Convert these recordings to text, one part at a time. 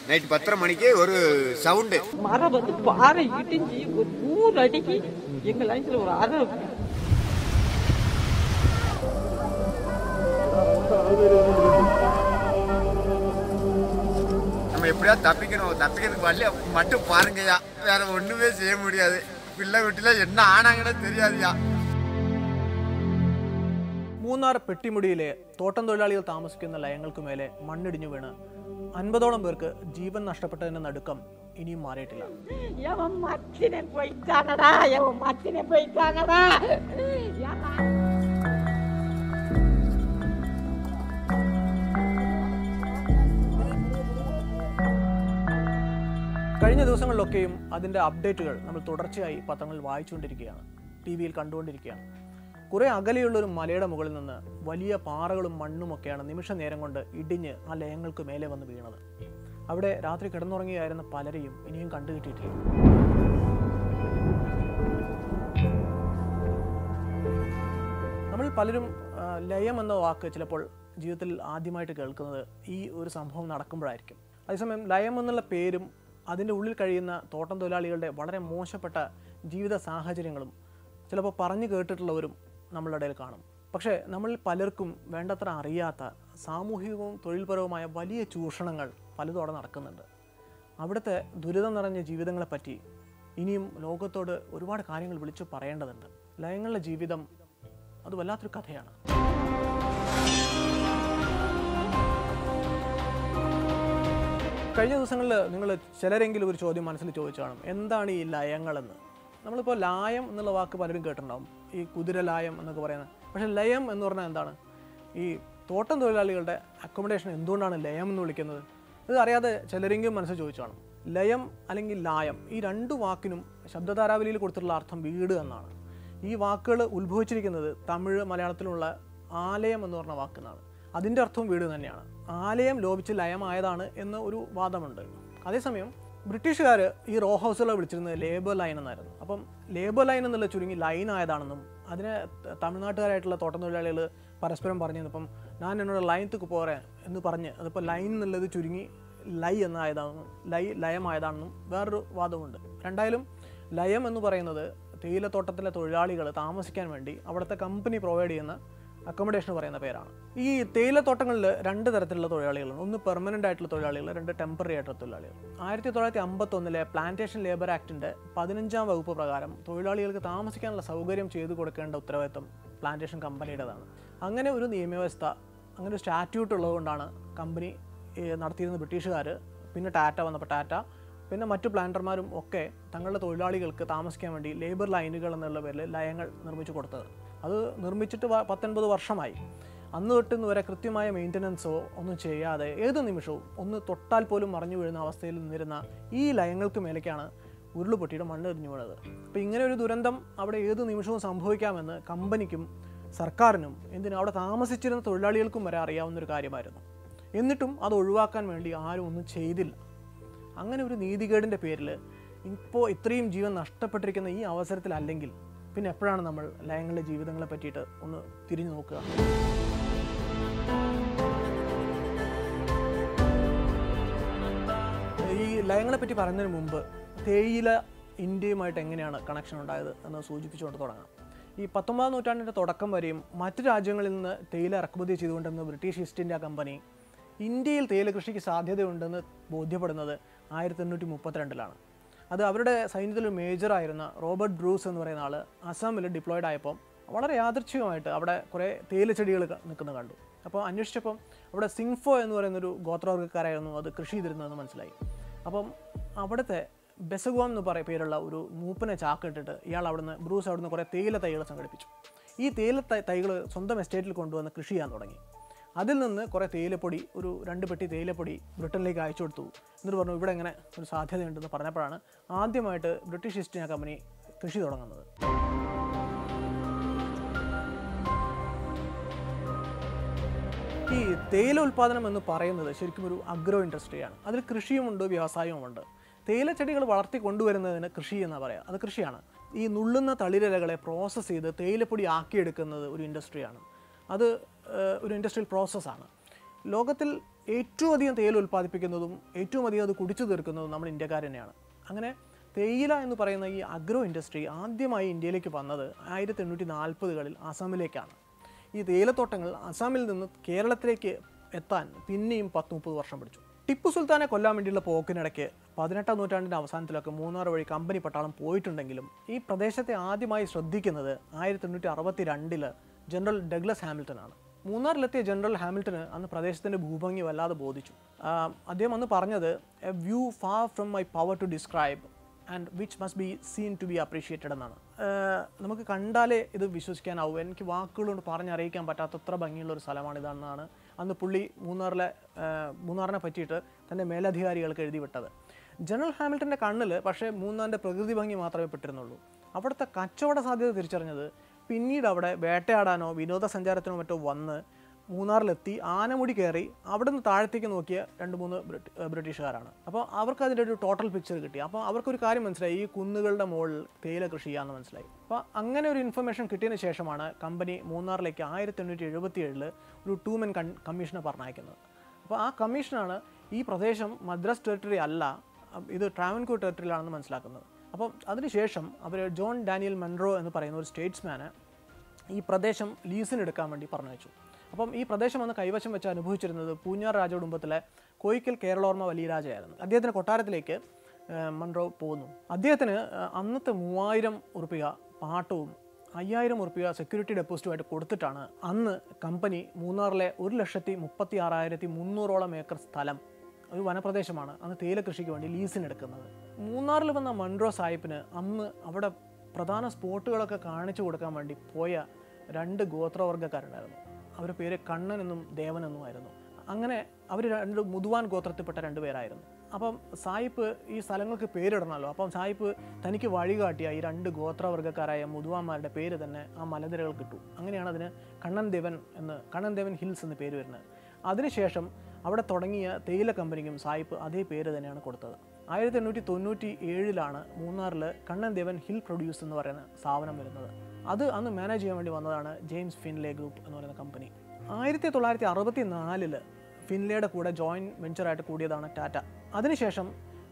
night பத்தரை மணிக்கு ஒரு சவுண்டு மரம் வந்து பாறை இடிஞ்சு ஒரு நூறு அடிக்கு எங்க லைன்ஸ்ல ஒரு அரை நம்ம எப்படியாவது தப்பிக்கணும் தப்பிக்கிறதுக்கு வழி மட்டும் பாருங்கய்யா வேற ஒண்ணுமே செய்ய முடியாது பிள்ளை வீட்டுல என்ன ஆனாங்கன்னு தெரியாதுயா മൂന്നാർ പെട്ടിമുടിയിലെ തോട്ടം തൊഴിലാളികൾ താമസിക്കുന്ന ലയങ്ങൾക്ക് മേലെ മണ്ണിടിഞ്ഞു വീണ് അൻപതോളം പേർക്ക് ജീവൻ നഷ്ടപ്പെട്ടതിന്റെ നടുക്കം ഇനിയും മാറിയിട്ടില്ല எவன் மச்சினை போயிட்டாங்கடா எவன் மச்சினை போயிட்டாங்கடா ஏன்னா കഴിഞ്ഞ ദിവസങ്ങളിലൊക്കെയും അതിൻ്റെ അപ്ഡേറ്റുകൾ നമ്മൾ തുടർച്ചയായി പത്രങ്ങളിൽ വായിച്ചുകൊണ്ടിരിക്കുകയാണ് ടി വിയിൽ കണ്ടുകൊണ്ടിരിക്കുകയാണ് കുറേ അകലെയുള്ള ഒരു മലയുടെ മുകളിൽ നിന്ന് വലിയ പാറകളും മണ്ണുമൊക്കെയാണ് നിമിഷ നേരം കൊണ്ട് ഇടിഞ്ഞ് ആ ലയങ്ങൾക്ക് മേലെ വന്ന് വീണത് അവിടെ രാത്രി കിടന്നുറങ്ങിയായിരുന്ന പലരെയും ഇനിയും കണ്ടുകിട്ടിയിട്ടില്ല നമ്മൾ പലരും ആ, ലയം എന്ന വാക്ക് ചിലപ്പോൾ ജീവിതത്തിൽ ആദ്യമായിട്ട് കേൾക്കുന്നത് ഈ ഒരു സംഭവം നടക്കുമ്പോഴായിരിക്കും അതേസമയം ലയം എന്നുള്ള പേരും അതിൻ്റെ ഉള്ളിൽ കഴിയുന്ന തോട്ടം തൊഴിലാളികളുടെ വളരെ മോശപ്പെട്ട ജീവിത സാഹചര്യങ്ങളും ചിലപ്പോൾ പറഞ്ഞു കേട്ടിട്ടുള്ളവരും നമ്മളുടെ ഇടയിൽ കാണും പക്ഷേ നമ്മളിൽ പലർക്കും വേണ്ടത്ര അറിയാത്ത സാമൂഹികവും തൊഴിൽപരവുമായ വലിയ ചൂഷണങ്ങൾ പലതും അവിടെ നടക്കുന്നുണ്ട് അവിടുത്തെ ദുരിതം നിറഞ്ഞ ജീവിതങ്ങളെപ്പറ്റി ഇനിയും ലോകത്തോട് ഒരുപാട് കാര്യങ്ങൾ വിളിച്ചു പറയേണ്ടതുണ്ട് ലയങ്ങളുടെ ജീവിതം അത് വല്ലാത്തൊരു കഥയാണ് കഴിഞ്ഞ ദിവസങ്ങളിൽ നിങ്ങൾ ചിലരെങ്കിലും ഒരു ചോദ്യം മനസ്സിൽ ചോദിച്ചു കാണും എന്താണ് ഈ ലയങ്ങളെന്ന് നമ്മളിപ്പോൾ ലായം എന്നുള്ള വാക്ക് പലരും കേട്ടിട്ടുണ്ടാവും ഈ കുതിരലായം എന്നൊക്കെ പറയുന്നത് പക്ഷേ ലയം എന്ന് പറഞ്ഞാൽ എന്താണ് ഈ തോട്ടം തൊഴിലാളികളുടെ അക്കോമഡേഷൻ എന്തുകൊണ്ടാണ് ലയം എന്ന് വിളിക്കുന്നത് ഇത് അറിയാതെ ചിലരെങ്കിലും മനസ്സിൽ ചോദിച്ചു കാണും ലയം അല്ലെങ്കിൽ ലായം ഈ രണ്ട് വാക്കിനും ശബ്ദധാരാവലിയിൽ കൊടുത്തിട്ടുള്ള അർത്ഥം വീട് എന്നാണ് ഈ വാക്കുകൾ ഉത്ഭവിച്ചിരിക്കുന്നത് തമിഴ് മലയാളത്തിലുള്ള ആലയം എന്ന് പറഞ്ഞ വാക്കെന്നാണ് അതിൻ്റെ അർത്ഥവും വീട് തന്നെയാണ് ആലയം ലോപിച്ച് ലയമായതാണ് എന്ന ഒരു വാദമുണ്ട് അതേസമയം ബ്രിട്ടീഷുകാർ ഈ റോ ഹൗസുകളെ വിളിച്ചിരുന്നത് ലേബർ ലൈൻ എന്നായിരുന്നു അപ്പം ലേബർ ലൈൻ എന്നുള്ള ചുരുങ്ങി ലൈൻ ആയതാണെന്നും അതിനെ ത- തമിഴ്നാട്ടുകാരായിട്ടുള്ള തോട്ടം തൊഴിലാളികൾ പരസ്പരം പറഞ്ഞു ഇപ്പം ഞാൻ എന്നോട് ലൈനത്തേക്ക് പോരെ എന്ന് പറഞ്ഞ് അതിപ്പോൾ ലൈൻ എന്നുള്ളത് ചുരുങ്ങി ലൈ എന്നായതാണെന്നും ലൈ ലയമായതാണെന്നും വേറൊരു വാദമുണ്ട് രണ്ടായാലും ലയം എന്ന് പറയുന്നത് തേയിലത്തോട്ടത്തിലെ തൊഴിലാളികൾ താമസിക്കാൻ വേണ്ടി അവിടുത്തെ കമ്പനി പ്രൊവൈഡ് ചെയ്യുന്ന അക്കോമഡേഷൻ പറയുന്ന പേരാണ് ഈ തേയിലത്തോട്ടങ്ങളിൽ രണ്ട് തരത്തിലുള്ള തൊഴിലാളികളുണ്ട് ഒന്ന് പെർമനൻ്റ് ആയിട്ടുള്ള തൊഴിലാളികൾ രണ്ട് ടെമ്പററി ആയിട്ടുള്ള തൊഴിലാളികൾ ആയിരത്തി തൊള്ളായിരത്തി അമ്പത്തൊന്നിലെ പ്ലാന്റേഷൻ ലേബർ ആക്ടിൻ്റെ പതിനഞ്ചാം വകുപ്പ് പ്രകാരം തൊഴിലാളികൾക്ക് താമസിക്കാനുള്ള സൗകര്യം ചെയ്തു കൊടുക്കേണ്ട ഉത്തരവാദിത്വം പ്ലാന്റേഷൻ കമ്പനിയുടേതാണ് അങ്ങനെ ഒരു നിയമവ്യവസ്ഥ അങ്ങനെ ഒരു സ്റ്റാറ്റ്യൂട്ട് ഉള്ളതുകൊണ്ടാണ് കമ്പനി ഏഹ്, നടത്തിയിരുന്ന ബ്രിട്ടീഷുകാർ പിന്നെ ടാറ്റ വന്നപ്പോൾ ടാറ്റ പിന്നെ മറ്റു പ്ലാന്റർമാരും ഒക്കെ തങ്ങളുടെ തൊഴിലാളികൾക്ക് താമസിക്കാൻ വേണ്ടി ലേബർ ലൈനുകൾ എന്നുള്ള പേരിൽ ലയങ്ങൾ നിർമ്മിച്ചു കൊടുത്തത് അത് നിർമ്മിച്ചിട്ട് വ- പത്തൊൻപത് വർഷമായി അന്ന് തൊട്ട് ഇന്ന് വരെ കൃത്യമായ മെയിൻ്റനൻസോ ഒന്നും ചെയ്യാതെ ഏത് നിമിഷവും ഒന്ന് തൊട്ടാൽ പോലും മറിഞ്ഞു വീഴുന്ന അവസ്ഥയിൽ നിന്നിരുന്ന ഈ ലയങ്ങൾക്ക് മേലേക്കാണ് ഉരുളുപൊട്ടിയുടെ മണ്ണ് എറിഞ്ഞു വീണത് അപ്പോൾ ഇങ്ങനെ ഒരു ദുരന്തം അവിടെ ഏത് നിമിഷവും സംഭവിക്കാമെന്ന് കമ്പനിക്കും സർക്കാരിനും എന്തിനും അവിടെ താമസിച്ചിരുന്ന തൊഴിലാളികൾക്കും വരെ അറിയാവുന്ന ഒരു കാര്യമായിരുന്നു എന്നിട്ടും അത് ഒഴിവാക്കാൻ വേണ്ടി ആരും ഒന്നും ചെയ്തില്ല അങ്ങനെ ഒരു നീതികേടിൻ്റെ പേരിൽ ഇപ്പോൾ ഇത്രയും ജീവൻ നഷ്ടപ്പെട്ടിരിക്കുന്ന ഈ അവസരത്തിലല്ലെങ്കിൽ പിന്നെ എപ്പോഴാണ് നമ്മൾ ലയങ്ങളുടെ ജീവിതങ്ങളെ പറ്റിയിട്ട് ഒന്ന് തിരിഞ്ഞു നോക്കുക ഈ ലയങ്ങളെ പറ്റി പറയുന്നതിന് മുമ്പ് തേയില ഇന്ത്യയുമായിട്ട് എങ്ങനെയാണ് കണക്ഷൻ ഉണ്ടായത് എന്ന് സൂചിപ്പിച്ചുകൊണ്ട് തുടങ്ങാം ഈ പത്തൊമ്പതാം നൂറ്റാണ്ടിൻ്റെ തുടക്കം വരെയും മറ്റ് രാജ്യങ്ങളിൽ നിന്ന് തേയില ഇറക്കുമതി ചെയ്തുകൊണ്ടിരുന്ന ബ്രിട്ടീഷ് ഈസ്റ്റ് ഇന്ത്യ കമ്പനി ഇന്ത്യയിൽ തേയില കൃഷിക്ക് സാധ്യതയുണ്ടെന്ന് ബോധ്യപ്പെടുന്നത് ആയിരത്തി എണ്ണൂറ്റി മുപ്പത്തിരണ്ടിലാണ് അത് അവരുടെ സൈന്യത്തിലൊരു മേജറായിരുന്ന റോബർട്ട് ബ്രൂസ് എന്ന് പറയുന്ന ആൾ അസാമിൽ ഡിപ്ലോയിഡ് ആയപ്പോൾ വളരെ യാദൃച്ഛികമായിട്ട് അവിടെ കുറേ തേയിലച്ചെടികൾ ക- നിൽക്കുന്നത് കണ്ടു അപ്പോൾ അന്വേഷിച്ചപ്പം അവിടെ സിങ്ഫോ എന്ന് പറയുന്നൊരു ഗോത്രവർഗ്ഗക്കാരായിരുന്നു അത് കൃഷി ചെയ്തിരുന്നതെന്ന് മനസ്സിലായി അപ്പം അവിടുത്തെ ബെസഗോം എന്ന് പറയ പേരുള്ള ഒരു മൂപ്പനെ ചാക്കിട്ടിട്ട് ഇയാൾ അവിടുന്ന് ബ്രൂസ് അവിടുന്ന് കുറേ തേയില തൈകൾ സംഘടിപ്പിച്ചു ഈ തേയില തൈ തൈകൾ സ്വന്തം എസ്റ്റേറ്റിൽ കൊണ്ടുവന്ന് കൃഷി ചെയ്യാൻ തുടങ്ങി അതിൽ നിന്ന് കുറേ തേയിലപ്പൊടി ഒരു രണ്ട് പെട്ടി തേയിലപ്പൊടി ബ്രിട്ടനിലേക്ക് അയച്ചു കൊടുത്തു എന്നിട്ട് പറഞ്ഞു ഇവിടെ ഇങ്ങനെ ഒരു സാധ്യതയുണ്ടെന്ന് പറഞ്ഞപ്പോഴാണ് ആദ്യമായിട്ട് ബ്രിട്ടീഷ് ഈസ്റ്റ് ഇന്ത്യ കമ്പനി കൃഷി തുടങ്ങുന്നത് ഈ തേയില ഉൽപ്പാദനം എന്ന് പറയുന്നത് ശരിക്കും ഒരു അഗ്രോ ഇൻഡസ്ട്രിയാണ് അതിൽ കൃഷിയുമുണ്ട് വ്യവസായവുമുണ്ട് തേയില ചെടികൾ വളർത്തി കൊണ്ടുവരുന്നതിന് കൃഷി എന്നാണ് പറയുക അത് കൃഷിയാണ് ഈ നുള്ളുന്ന തളിരിലകളെ പ്രോസസ്സ് ചെയ്ത് തേയിലപ്പൊടി ആക്കിയെടുക്കുന്നത് ഒരു ഇൻഡസ്ട്രിയാണ് അത് ഏഹ്, ഒരു ഇൻഡസ്ട്രിയൽ പ്രോസസ്സാണ് ലോകത്തിൽ ഏറ്റവും അധികം തേയില ഉൽപ്പാദിപ്പിക്കുന്നതും ഏറ്റവും അധികം അത് കുടിച്ചു തീർക്കുന്നതും നമ്മുടെ ഇന്ത്യക്കാർ തന്നെയാണ് അങ്ങനെ തേയില എന്ന് പറയുന്ന ഈ അഗ്രോ ഇൻഡസ്ട്രി ആദ്യമായി ഇന്ത്യയിലേക്ക് വന്നത് ആയിരത്തി എണ്ണൂറ്റി നാൽപ്പതുകളിൽ ആസാമിലേക്കാണ് ഈ തേയിലത്തോട്ടങ്ങൾ അസാമിൽ നിന്ന് കേരളത്തിലേക്ക് എത്താൻ പിന്നെയും പത്ത് മുപ്പത് വർഷം പിടിച്ചു ടിപ്പു സുൽത്താനെ കൊല്ലാൻ വേണ്ടിയുള്ള പോക്കിനിടയ്ക്ക് പതിനെട്ടാം നൂറ്റാണ്ടിൻ്റെ അവസാനത്തിലൊക്കെ മൂന്നാർ വഴി കമ്പനി പട്ടാളം പോയിട്ടുണ്ടെങ്കിലും ഈ പ്രദേശത്തെ ആദ്യമായി ശ്രദ്ധിക്കുന്നത് ആയിരത്തി എണ്ണൂറ്റി അറുപത്തി രണ്ടില് ജനറൽ ഡഗ്ലസ് ഹാമിൽട്ടൺ ആണ് മൂന്നാറിലെത്തിയ ജനറൽ ഹാമിൽട്ടന് അന്ന് പ്രദേശത്തിൻ്റെ ഭൂഭംഗി വല്ലാതെ ബോധിച്ചു ആ, അദ്ദേഹം അന്ന് പറഞ്ഞത് a view far from my power to describe and which must be seen to be appreciated എന്നാണ് ഏഹ് നമുക്ക് കണ്ടാലേ ഇത് വിശ്വസിക്കാനാവും എനിക്ക് വാക്കുകൾ കൊണ്ട് പറഞ്ഞറിയിക്കാൻ പറ്റാത്തത്ര ഭംഗിയുള്ള ഒരു സ്ഥലമാണ് ഇതെന്നാണ് അന്ന് പുള്ളി മൂന്നാറിലെ ഏഹ് മൂന്നാറിനെ പറ്റിയിട്ട് തൻ്റെ മേലധികാരികൾക്ക് എഴുതി വിട്ടത് ജനറൽ ഹാമിൽട്ടൻ്റെ കണ്ണിൽ പക്ഷേ മൂന്നാറിൻ്റെ പ്രകൃതി ഭംഗി മാത്രമേ പെട്ടിരുന്നുള്ളൂ അവിടുത്തെ കച്ചവട സാധ്യത തിരിച്ചറിഞ്ഞത് പിന്നീട് അവിടെ വേട്ടയാടാനോ വിനോദസഞ്ചാരത്തിനോ മറ്റോ വന്ന് മൂന്നാറിലെത്തി ആനമുടി കയറി അവിടെ നിന്ന് താഴത്തേക്ക് നോക്കിയ രണ്ട് മൂന്ന് ബ്രിട്ടി- ഏഹ് ബ്രിട്ടീഷുകാരാണ് അപ്പോൾ അവർക്ക് അതിൻ്റെ ഒരു ടോട്ടൽ പിക്ചർ കിട്ടി അപ്പോൾ അവർക്കൊരു കാര്യം മനസ്സിലായി ഈ കുന്നുകളുടെ മുകളിൽ തേയില കൃഷി ചെയ്യാമെന്ന് മനസ്സിലായി അപ്പോൾ അങ്ങനെ ഒരു ഇൻഫർമേഷൻ കിട്ടിയതിന് ശേഷമാണ് കമ്പനി മൂന്നാറിലേക്ക് ആയിരത്തി എണ്ണൂറ്റി എഴുപത്തി ഏഴിൽ ഒരു ടൂ മെൻ കൺ കമ്മീഷനെ പറഞ്ഞയക്കുന്നത് അപ്പോൾ ആ കമ്മീഷനാണ് ഈ പ്രദേശം മദ്രാസ് ടെറിട്ടറി അല്ല അഹ് ഇത് ട്രാവൻകൂർ ടെറിട്ടറിയിലാണെന്ന് മനസ്സിലാക്കുന്നത് അപ്പം അതിനുശേഷം അവർ ജോൺ ഡാനിയൽ മൺറോ എന്ന് പറയുന്ന ഒരു സ്റ്റേറ്റ്സ്മാന് ഈ പ്രദേശം ലീസിനെടുക്കാൻ വേണ്ടി പറഞ്ഞു വെച്ചു അപ്പം ഈ പ്രദേശം അന്ന് കൈവശം വെച്ച് അനുഭവിച്ചിരുന്നത് പൂഞ്ഞാർ രാജകുടുംബത്തിലെ കോയിക്കൽ കേരളോർമ്മ വലിയരാജയായിരുന്നു അദ്ദേഹത്തിൻ്റെ കൊട്ടാരത്തിലേക്ക് ഏഹ്, മൺറോ പോകുന്നു അദ്ദേഹത്തിന് ഏഹ്, അന്നത്തെ മൂവായിരം ഉറുപ്പിക പാട്ടവും അയ്യായിരം ഉറുപ്പിക സെക്യൂരിറ്റി ഡെപ്പോസിറ്റുമായിട്ട് കൊടുത്തിട്ടാണ് അന്ന് കമ്പനി മൂന്നാറിലെ ഒരു ലക്ഷത്തി മുപ്പത്തി ആറായിരത്തി മുന്നൂറോളം ഏക്കർ സ്ഥലം ഒരു വനപ്രദേശമാണ് അന്ന് തേയില കൃഷിക്ക് വേണ്ടി ലീസിനെടുക്കുന്നത് മൂന്നാറിൽ വന്ന മൺറോ സാഹിബിന് അന്ന് അവിടെ പ്രധാന സ്പോട്ടുകളൊക്കെ കാണിച്ചു കൊടുക്കാൻ വേണ്ടി പോയ രണ്ട് ഗോത്രവർഗ്ഗക്കാരുണ്ടായിരുന്നു അവരുടെ പേര് കണ്ണൻ എന്നും ദേവൻ എന്നുമായിരുന്നു അങ്ങനെ അവർ രണ്ട് മുതുവാൻ ഗോത്രത്തിൽപ്പെട്ട രണ്ട് പേരായിരുന്നു അപ്പം സായിപ്പ് ഈ സ്ഥലങ്ങൾക്ക് പേരിടണമല്ലോ അപ്പം സായിപ്പ് തനിക്ക് വഴികാട്ടിയ ഈ രണ്ട് ഗോത്രവർഗ്ഗക്കാരായ മുതുവാന്മാരുടെ പേര് തന്നെ ആ മലനിരകൾ കിട്ടു അങ്ങനെയാണ് അതിന് കണ്ണൻ ദേവൻ എന്ന് കണ്ണൻ ദേവൻ ഹിൽസ് എന്ന് പേര് വരുന്നത് അതിനുശേഷം അവിടെ തുടങ്ങിയ തേയില കമ്പനിക്കും സായിപ്പ് അതേ പേര് തന്നെയാണ് കൊടുത്തത് ആയിരത്തി എണ്ണൂറ്റി തൊണ്ണൂറ്റി ഏഴിലാണ് മൂന്നാറിൽ കണ്ണൻ ദേവൻ ഹിൽ പ്രൊഡ്യൂസ് എന്ന് പറയുന്ന സ്ഥാപനം വരുന്നത് അത് അന്ന് മാനേജ് ചെയ്യാൻ വേണ്ടി വന്നതാണ് ജെയിംസ് ഫിൻലെ ഗ്രൂപ്പ് എന്ന് പറയുന്ന കമ്പനി ആയിരത്തി തൊള്ളായിരത്തി അറുപത്തി നാലില് ഫിൻലയുടെ കൂടെ ജോയിൻറ്റ് വെഞ്ചറായിട്ട് കൂടിയതാണ് ടാറ്റ അതിനുശേഷം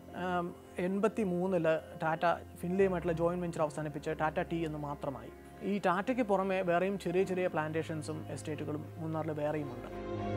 എൺപത്തി മൂന്നില് ടാറ്റ ഫിൻലയുമായിട്ടുള്ള ജോയിൻറ്റ് വെഞ്ചർ അവസാനിപ്പിച്ച് ടാറ്റ ടീ എന്ന് മാത്രമായി ഈ ടാറ്റയ്ക്ക് പുറമെ വേറെയും ചെറിയ ചെറിയ പ്ലാന്റേഷൻസും എസ്റ്റേറ്റുകളും മൂന്നാറിൽ വേറെയുമുണ്ട്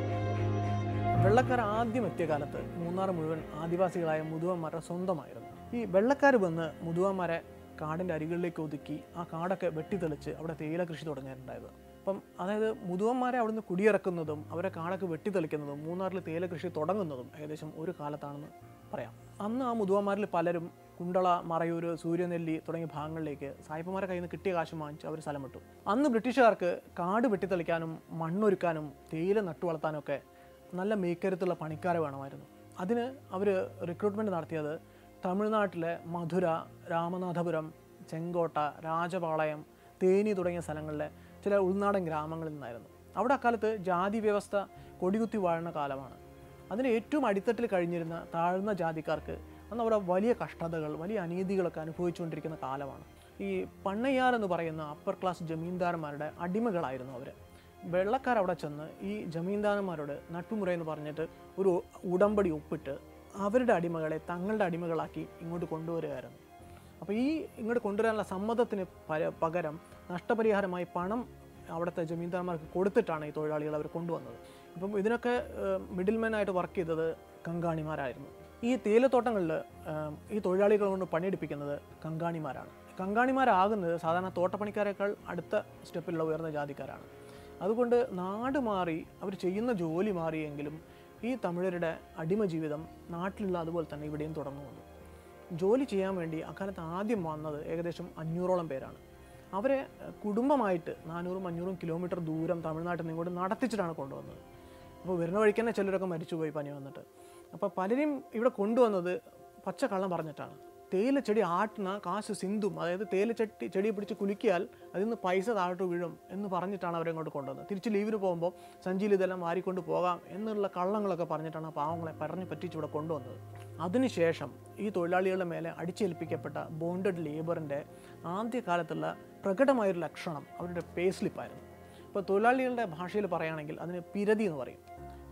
വെള്ളക്കാർ ആദ്യം എത്തിയ കാലത്ത് മൂന്നാർ മുഴുവൻ ആദിവാസികളായ മുതുവന്മാരുടെ സ്വന്തമായിരുന്നു ഈ വെള്ളക്കാർ വന്ന് മുതുവന്മാരെ കാടിൻ്റെ അരികളിലേക്ക് ഒതുക്കി ആ കാടൊക്കെ വെട്ടിത്തെളിച്ച് അവിടെ തേയില കൃഷി തുടങ്ങിയിട്ടുണ്ടായത് അപ്പം അതായത് മുതുവന്മാരെ അവിടുന്ന് കുടിയിറക്കുന്നതും അവരെ കാടൊക്കെ വെട്ടിത്തെളിക്കുന്നതും മൂന്നാറിൽ തേയില കൃഷി തുടങ്ങുന്നതും ഏകദേശം ഒരു കാലത്താണെന്ന് പറയാം അന്ന് ആ മുതുവന്മാരിൽ പലരും കുണ്ടള മറയൂർ സൂര്യനെല്ലി തുടങ്ങിയ ഭാഗങ്ങളിലേക്ക് സായിപ്പന്മാരെ കയ്യിൽ നിന്ന് കിട്ടിയ കാശ് വാങ്ങിച്ച് അവർ സ്ഥലം വിട്ടു അന്ന് ബ്രിട്ടീഷുകാർക്ക് കാട് വെട്ടിത്തെളിക്കാനും മണ്ണൊരുക്കാനും തേയില നട്ടു വളർത്താനൊക്കെ നല്ല മേക്കരുത്തുള്ള പണിക്കാരെ വേണമായിരുന്നു അതിന് അവർ റിക്രൂട്ട്മെൻറ്റ് നടത്തിയത് തമിഴ്നാട്ടിലെ മധുര രാമനാഥപുരം ചെങ്കോട്ട രാജപാളയം തേനി തുടങ്ങിയ സ്ഥലങ്ങളിലെ ചില ഉൾനാടൻ ഗ്രാമങ്ങളിൽ നിന്നായിരുന്നു അവിടെ അക്കാലത്ത് ജാതി വ്യവസ്ഥ കൊടികുത്തി വാഴുന്ന കാലമാണ് അതിന് ഏറ്റവും അടിത്തട്ടിൽ കഴിഞ്ഞിരുന്ന താഴ്ന്ന ജാതിക്കാർക്ക് അന്ന് അവിടെ വലിയ കഷ്ടതകൾ വലിയ അനീതികളൊക്കെ അനുഭവിച്ചുകൊണ്ടിരിക്കുന്ന കാലമാണ് ഈ പണ്ണയ്യാർ എന്ന് പറയുന്ന അപ്പർ ക്ലാസ് ജമീന്ദാർമാരുടെ അടിമകളായിരുന്നു അവർ വെള്ളക്കാർ അവിടെ ചെന്ന് ഈ ജമീന്ദാരന്മാരോട് നട്ടുമുറ എന്ന് പറഞ്ഞിട്ട് ഒരു ഉടമ്പടി ഒപ്പിട്ട് അവരുടെ അടിമകളെ തങ്ങളുടെ അടിമകളാക്കി ഇങ്ങോട്ട് കൊണ്ടുവരികയായിരുന്നു അപ്പോൾ ഈ ഇങ്ങോട്ട് കൊണ്ടുവരാനുള്ള സമ്മതത്തിന് പര- പകരം നഷ്ടപരിഹാരമായി പണം അവിടുത്തെ ജമീന്ദാർമാർക്ക് കൊടുത്തിട്ടാണ് ഈ തൊഴിലാളികൾ അവർ കൊണ്ടുവന്നത് ഇപ്പം ഇതിനൊക്കെ മിഡിൽമാൻ ആയിട്ട് വർക്ക് ചെയ്തത് കങ്കാണിമാരായിരുന്നു ഈ തേയിലത്തോട്ടങ്ങളിൽ ഏഹ്, ഈ തൊഴിലാളികളെ കൊണ്ട് പണിയെടുപ്പിക്കുന്നത് കങ്കാണിമാരാണ് കങ്കാണിമാരാകുന്നത് സാധാരണ തോട്ടപ്പണിക്കാരേക്കാൾ അടുത്ത സ്റ്റെപ്പിലുള്ള ഉയർന്ന ജാതിക്കാരാണ് അതുകൊണ്ട് നാട് മാറി അവർ ചെയ്യുന്ന ജോലി മാറിയെങ്കിലും ഈ തമിഴരുടെ അടിമ ജീവിതം നാട്ടിലുള്ള അതുപോലെ തന്നെ ഇവിടെയും തുടർന്നു വന്നു ജോലി ചെയ്യാൻ വേണ്ടി അക്കാലത്ത് ആദ്യം വന്നത് ഏകദേശം അഞ്ഞൂറോളം പേരാണ് അവരെ ഏഹ്, കുടുംബമായിട്ട് നാനൂറും അഞ്ഞൂറും കിലോമീറ്റർ ദൂരം തമിഴ്നാട്ടിൽ നിന്ന് ഇങ്ങോട്ട് നടത്തിച്ചിട്ടാണ് കൊണ്ടുവന്നത് അപ്പോൾ വരുന്ന വഴിക്ക് തന്നെ ചിലരൊക്കെ മരിച്ചുപോയി പനി വന്നിട്ട് അപ്പോൾ പലരും ഇവിടെ കൊണ്ടുവന്നത് പച്ച കള്ളം പറഞ്ഞിട്ടാണ് തേയില ചെടി ആട്ടുന്ന കാശ് സിന്ധും അതായത് തേയില ചെട്ടി ചെടിയെ പിടിച്ച് കുലുക്കിയാൽ അതിൽ നിന്ന് പൈസ താഴോട്ട് വീഴും എന്ന് പറഞ്ഞിട്ടാണ് അവരെ ഇങ്ങോട്ട് കൊണ്ടുവന്നത് തിരിച്ച് ലീവിന് പോകുമ്പോൾ സഞ്ചിയിൽ ഇതെല്ലാം വാരിക്കൊണ്ട് പോകാം എന്നുള്ള കള്ളങ്ങളൊക്കെ പറഞ്ഞിട്ടാണ് ആ പാവങ്ങളെ പറഞ്ഞു പറ്റിച്ച് ഇവിടെ കൊണ്ടുവന്നത് അതിനുശേഷം ഈ തൊഴിലാളികളുടെ മേലെ അടിച്ചേൽപ്പിക്കപ്പെട്ട ബോണ്ടഡ് ലേബറിൻ്റെ ആദ്യകാലത്തുള്ള പ്രകടമായൊരു ലക്ഷണം അവരുടെ പേ സ്ലിപ്പായിരുന്നു ഇപ്പോൾ തൊഴിലാളികളുടെ ഭാഷയിൽ പറയുകയാണെങ്കിൽ അതിന് പിരതി എന്ന് പറയും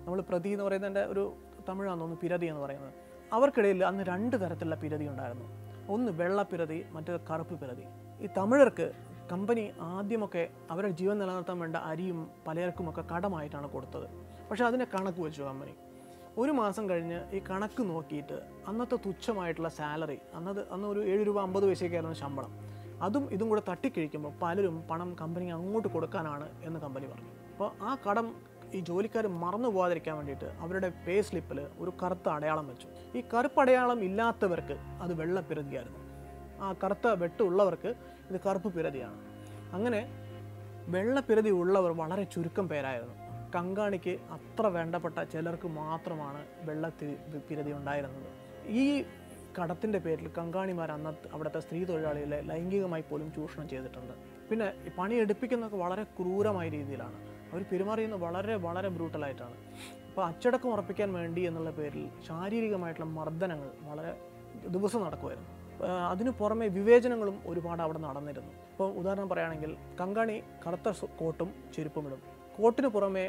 നമ്മൾ പ്രതി എന്ന് പറയുന്നതിൻ്റെ ഒരു തമിഴാന്ന് തോന്നുന്നു പിരതി എന്ന് പറയുന്നത് അവർക്കിടയിൽ അന്ന് രണ്ട് തരത്തിലുള്ള പിരതി ഉണ്ടായിരുന്നു ഒന്ന് വെള്ളപ്പിരതി മറ്റൊരു കറുപ്പ് പിരതി ഈ തമിഴർക്ക് കമ്പനി ആദ്യമൊക്കെ അവരുടെ ജീവൻ നിലനിർത്താൻ വേണ്ട അരിയും പലചരക്കുമൊക്കെ കടമായിട്ടാണ് കൊടുത്തത് പക്ഷേ അതിനെ കണക്ക് വെച്ചു കമ്പനി ഒരു മാസം കഴിഞ്ഞ് ഈ കണക്ക് നോക്കിയിട്ട് അന്നത്തെ തുച്ഛമായിട്ടുള്ള സാലറി അന്നത് അന്ന് ഒരു ഏഴ് രൂപ അമ്പത് പൈസയൊക്കെയായിരുന്നു ശമ്പളം അതും ഇതും കൂടെ തട്ടിക്കഴിക്കുമ്പോൾ പലരും പണം കമ്പനിക്ക് അങ്ങോട്ട് കൊടുക്കാനാണ് എന്ന് കമ്പനി പറഞ്ഞു അപ്പോൾ ആ കടം ഈ ജോലിക്കാർ മറന്നു പോകാതിരിക്കാൻ വേണ്ടിയിട്ട് അവരുടെ പേ സ്ലിപ്പിൽ ഒരു കറുത്ത അടയാളം വെച്ചു ഈ കറുപ്പ് അടയാളം ഇല്ലാത്തവർക്ക് അത് വെള്ളപ്പിരതിയായിരുന്നു ആ കറുത്ത വെട്ടുള്ളവർക്ക് ഇത് കറുപ്പ് പിരതിയാണ് അങ്ങനെ വെള്ളപ്പിരതി ഉള്ളവർ വളരെ ചുരുക്കം പേരായിരുന്നു കങ്കാണിക്ക് അത്ര വേണ്ടപ്പെട്ട ചിലർക്ക് മാത്രമാണ് വെള്ളത്തി പിരതി ഉണ്ടായിരുന്നത് ഈ കടത്തിൻ്റെ പേരിൽ കങ്കാണിമാർ അന്ന് അവിടുത്തെ സ്ത്രീ തൊഴിലാളികളെ ലൈംഗികമായി പോലും ചൂഷണം ചെയ്തിട്ടുണ്ട് പിന്നെ ഈ പണി എടുപ്പിക്കുന്നതൊക്കെ വളരെ ക്രൂരമായ രീതിയിലാണ് അവർ പെരുമാറിയുന്നത് വളരെ വളരെ ബ്രൂട്ടലായിട്ടാണ് അപ്പോൾ അച്ചടക്കം ഉറപ്പിക്കാൻ വേണ്ടി എന്നുള്ള പേരിൽ ശാരീരികമായിട്ടുള്ള മർദ്ദനങ്ങൾ വളരെ ദിവസം നടക്കുമായിരുന്നു ആ, അതിനു പുറമെ വിവേചനങ്ങളും ഒരുപാട് അവിടെ നടന്നിരുന്നു ഇപ്പോൾ ഉദാഹരണം പറയുകയാണെങ്കിൽ കങ്കാണി കറുത്ത സു- കോട്ടും ചെരുപ്പും ഇടും കോട്ടിന് പുറമെ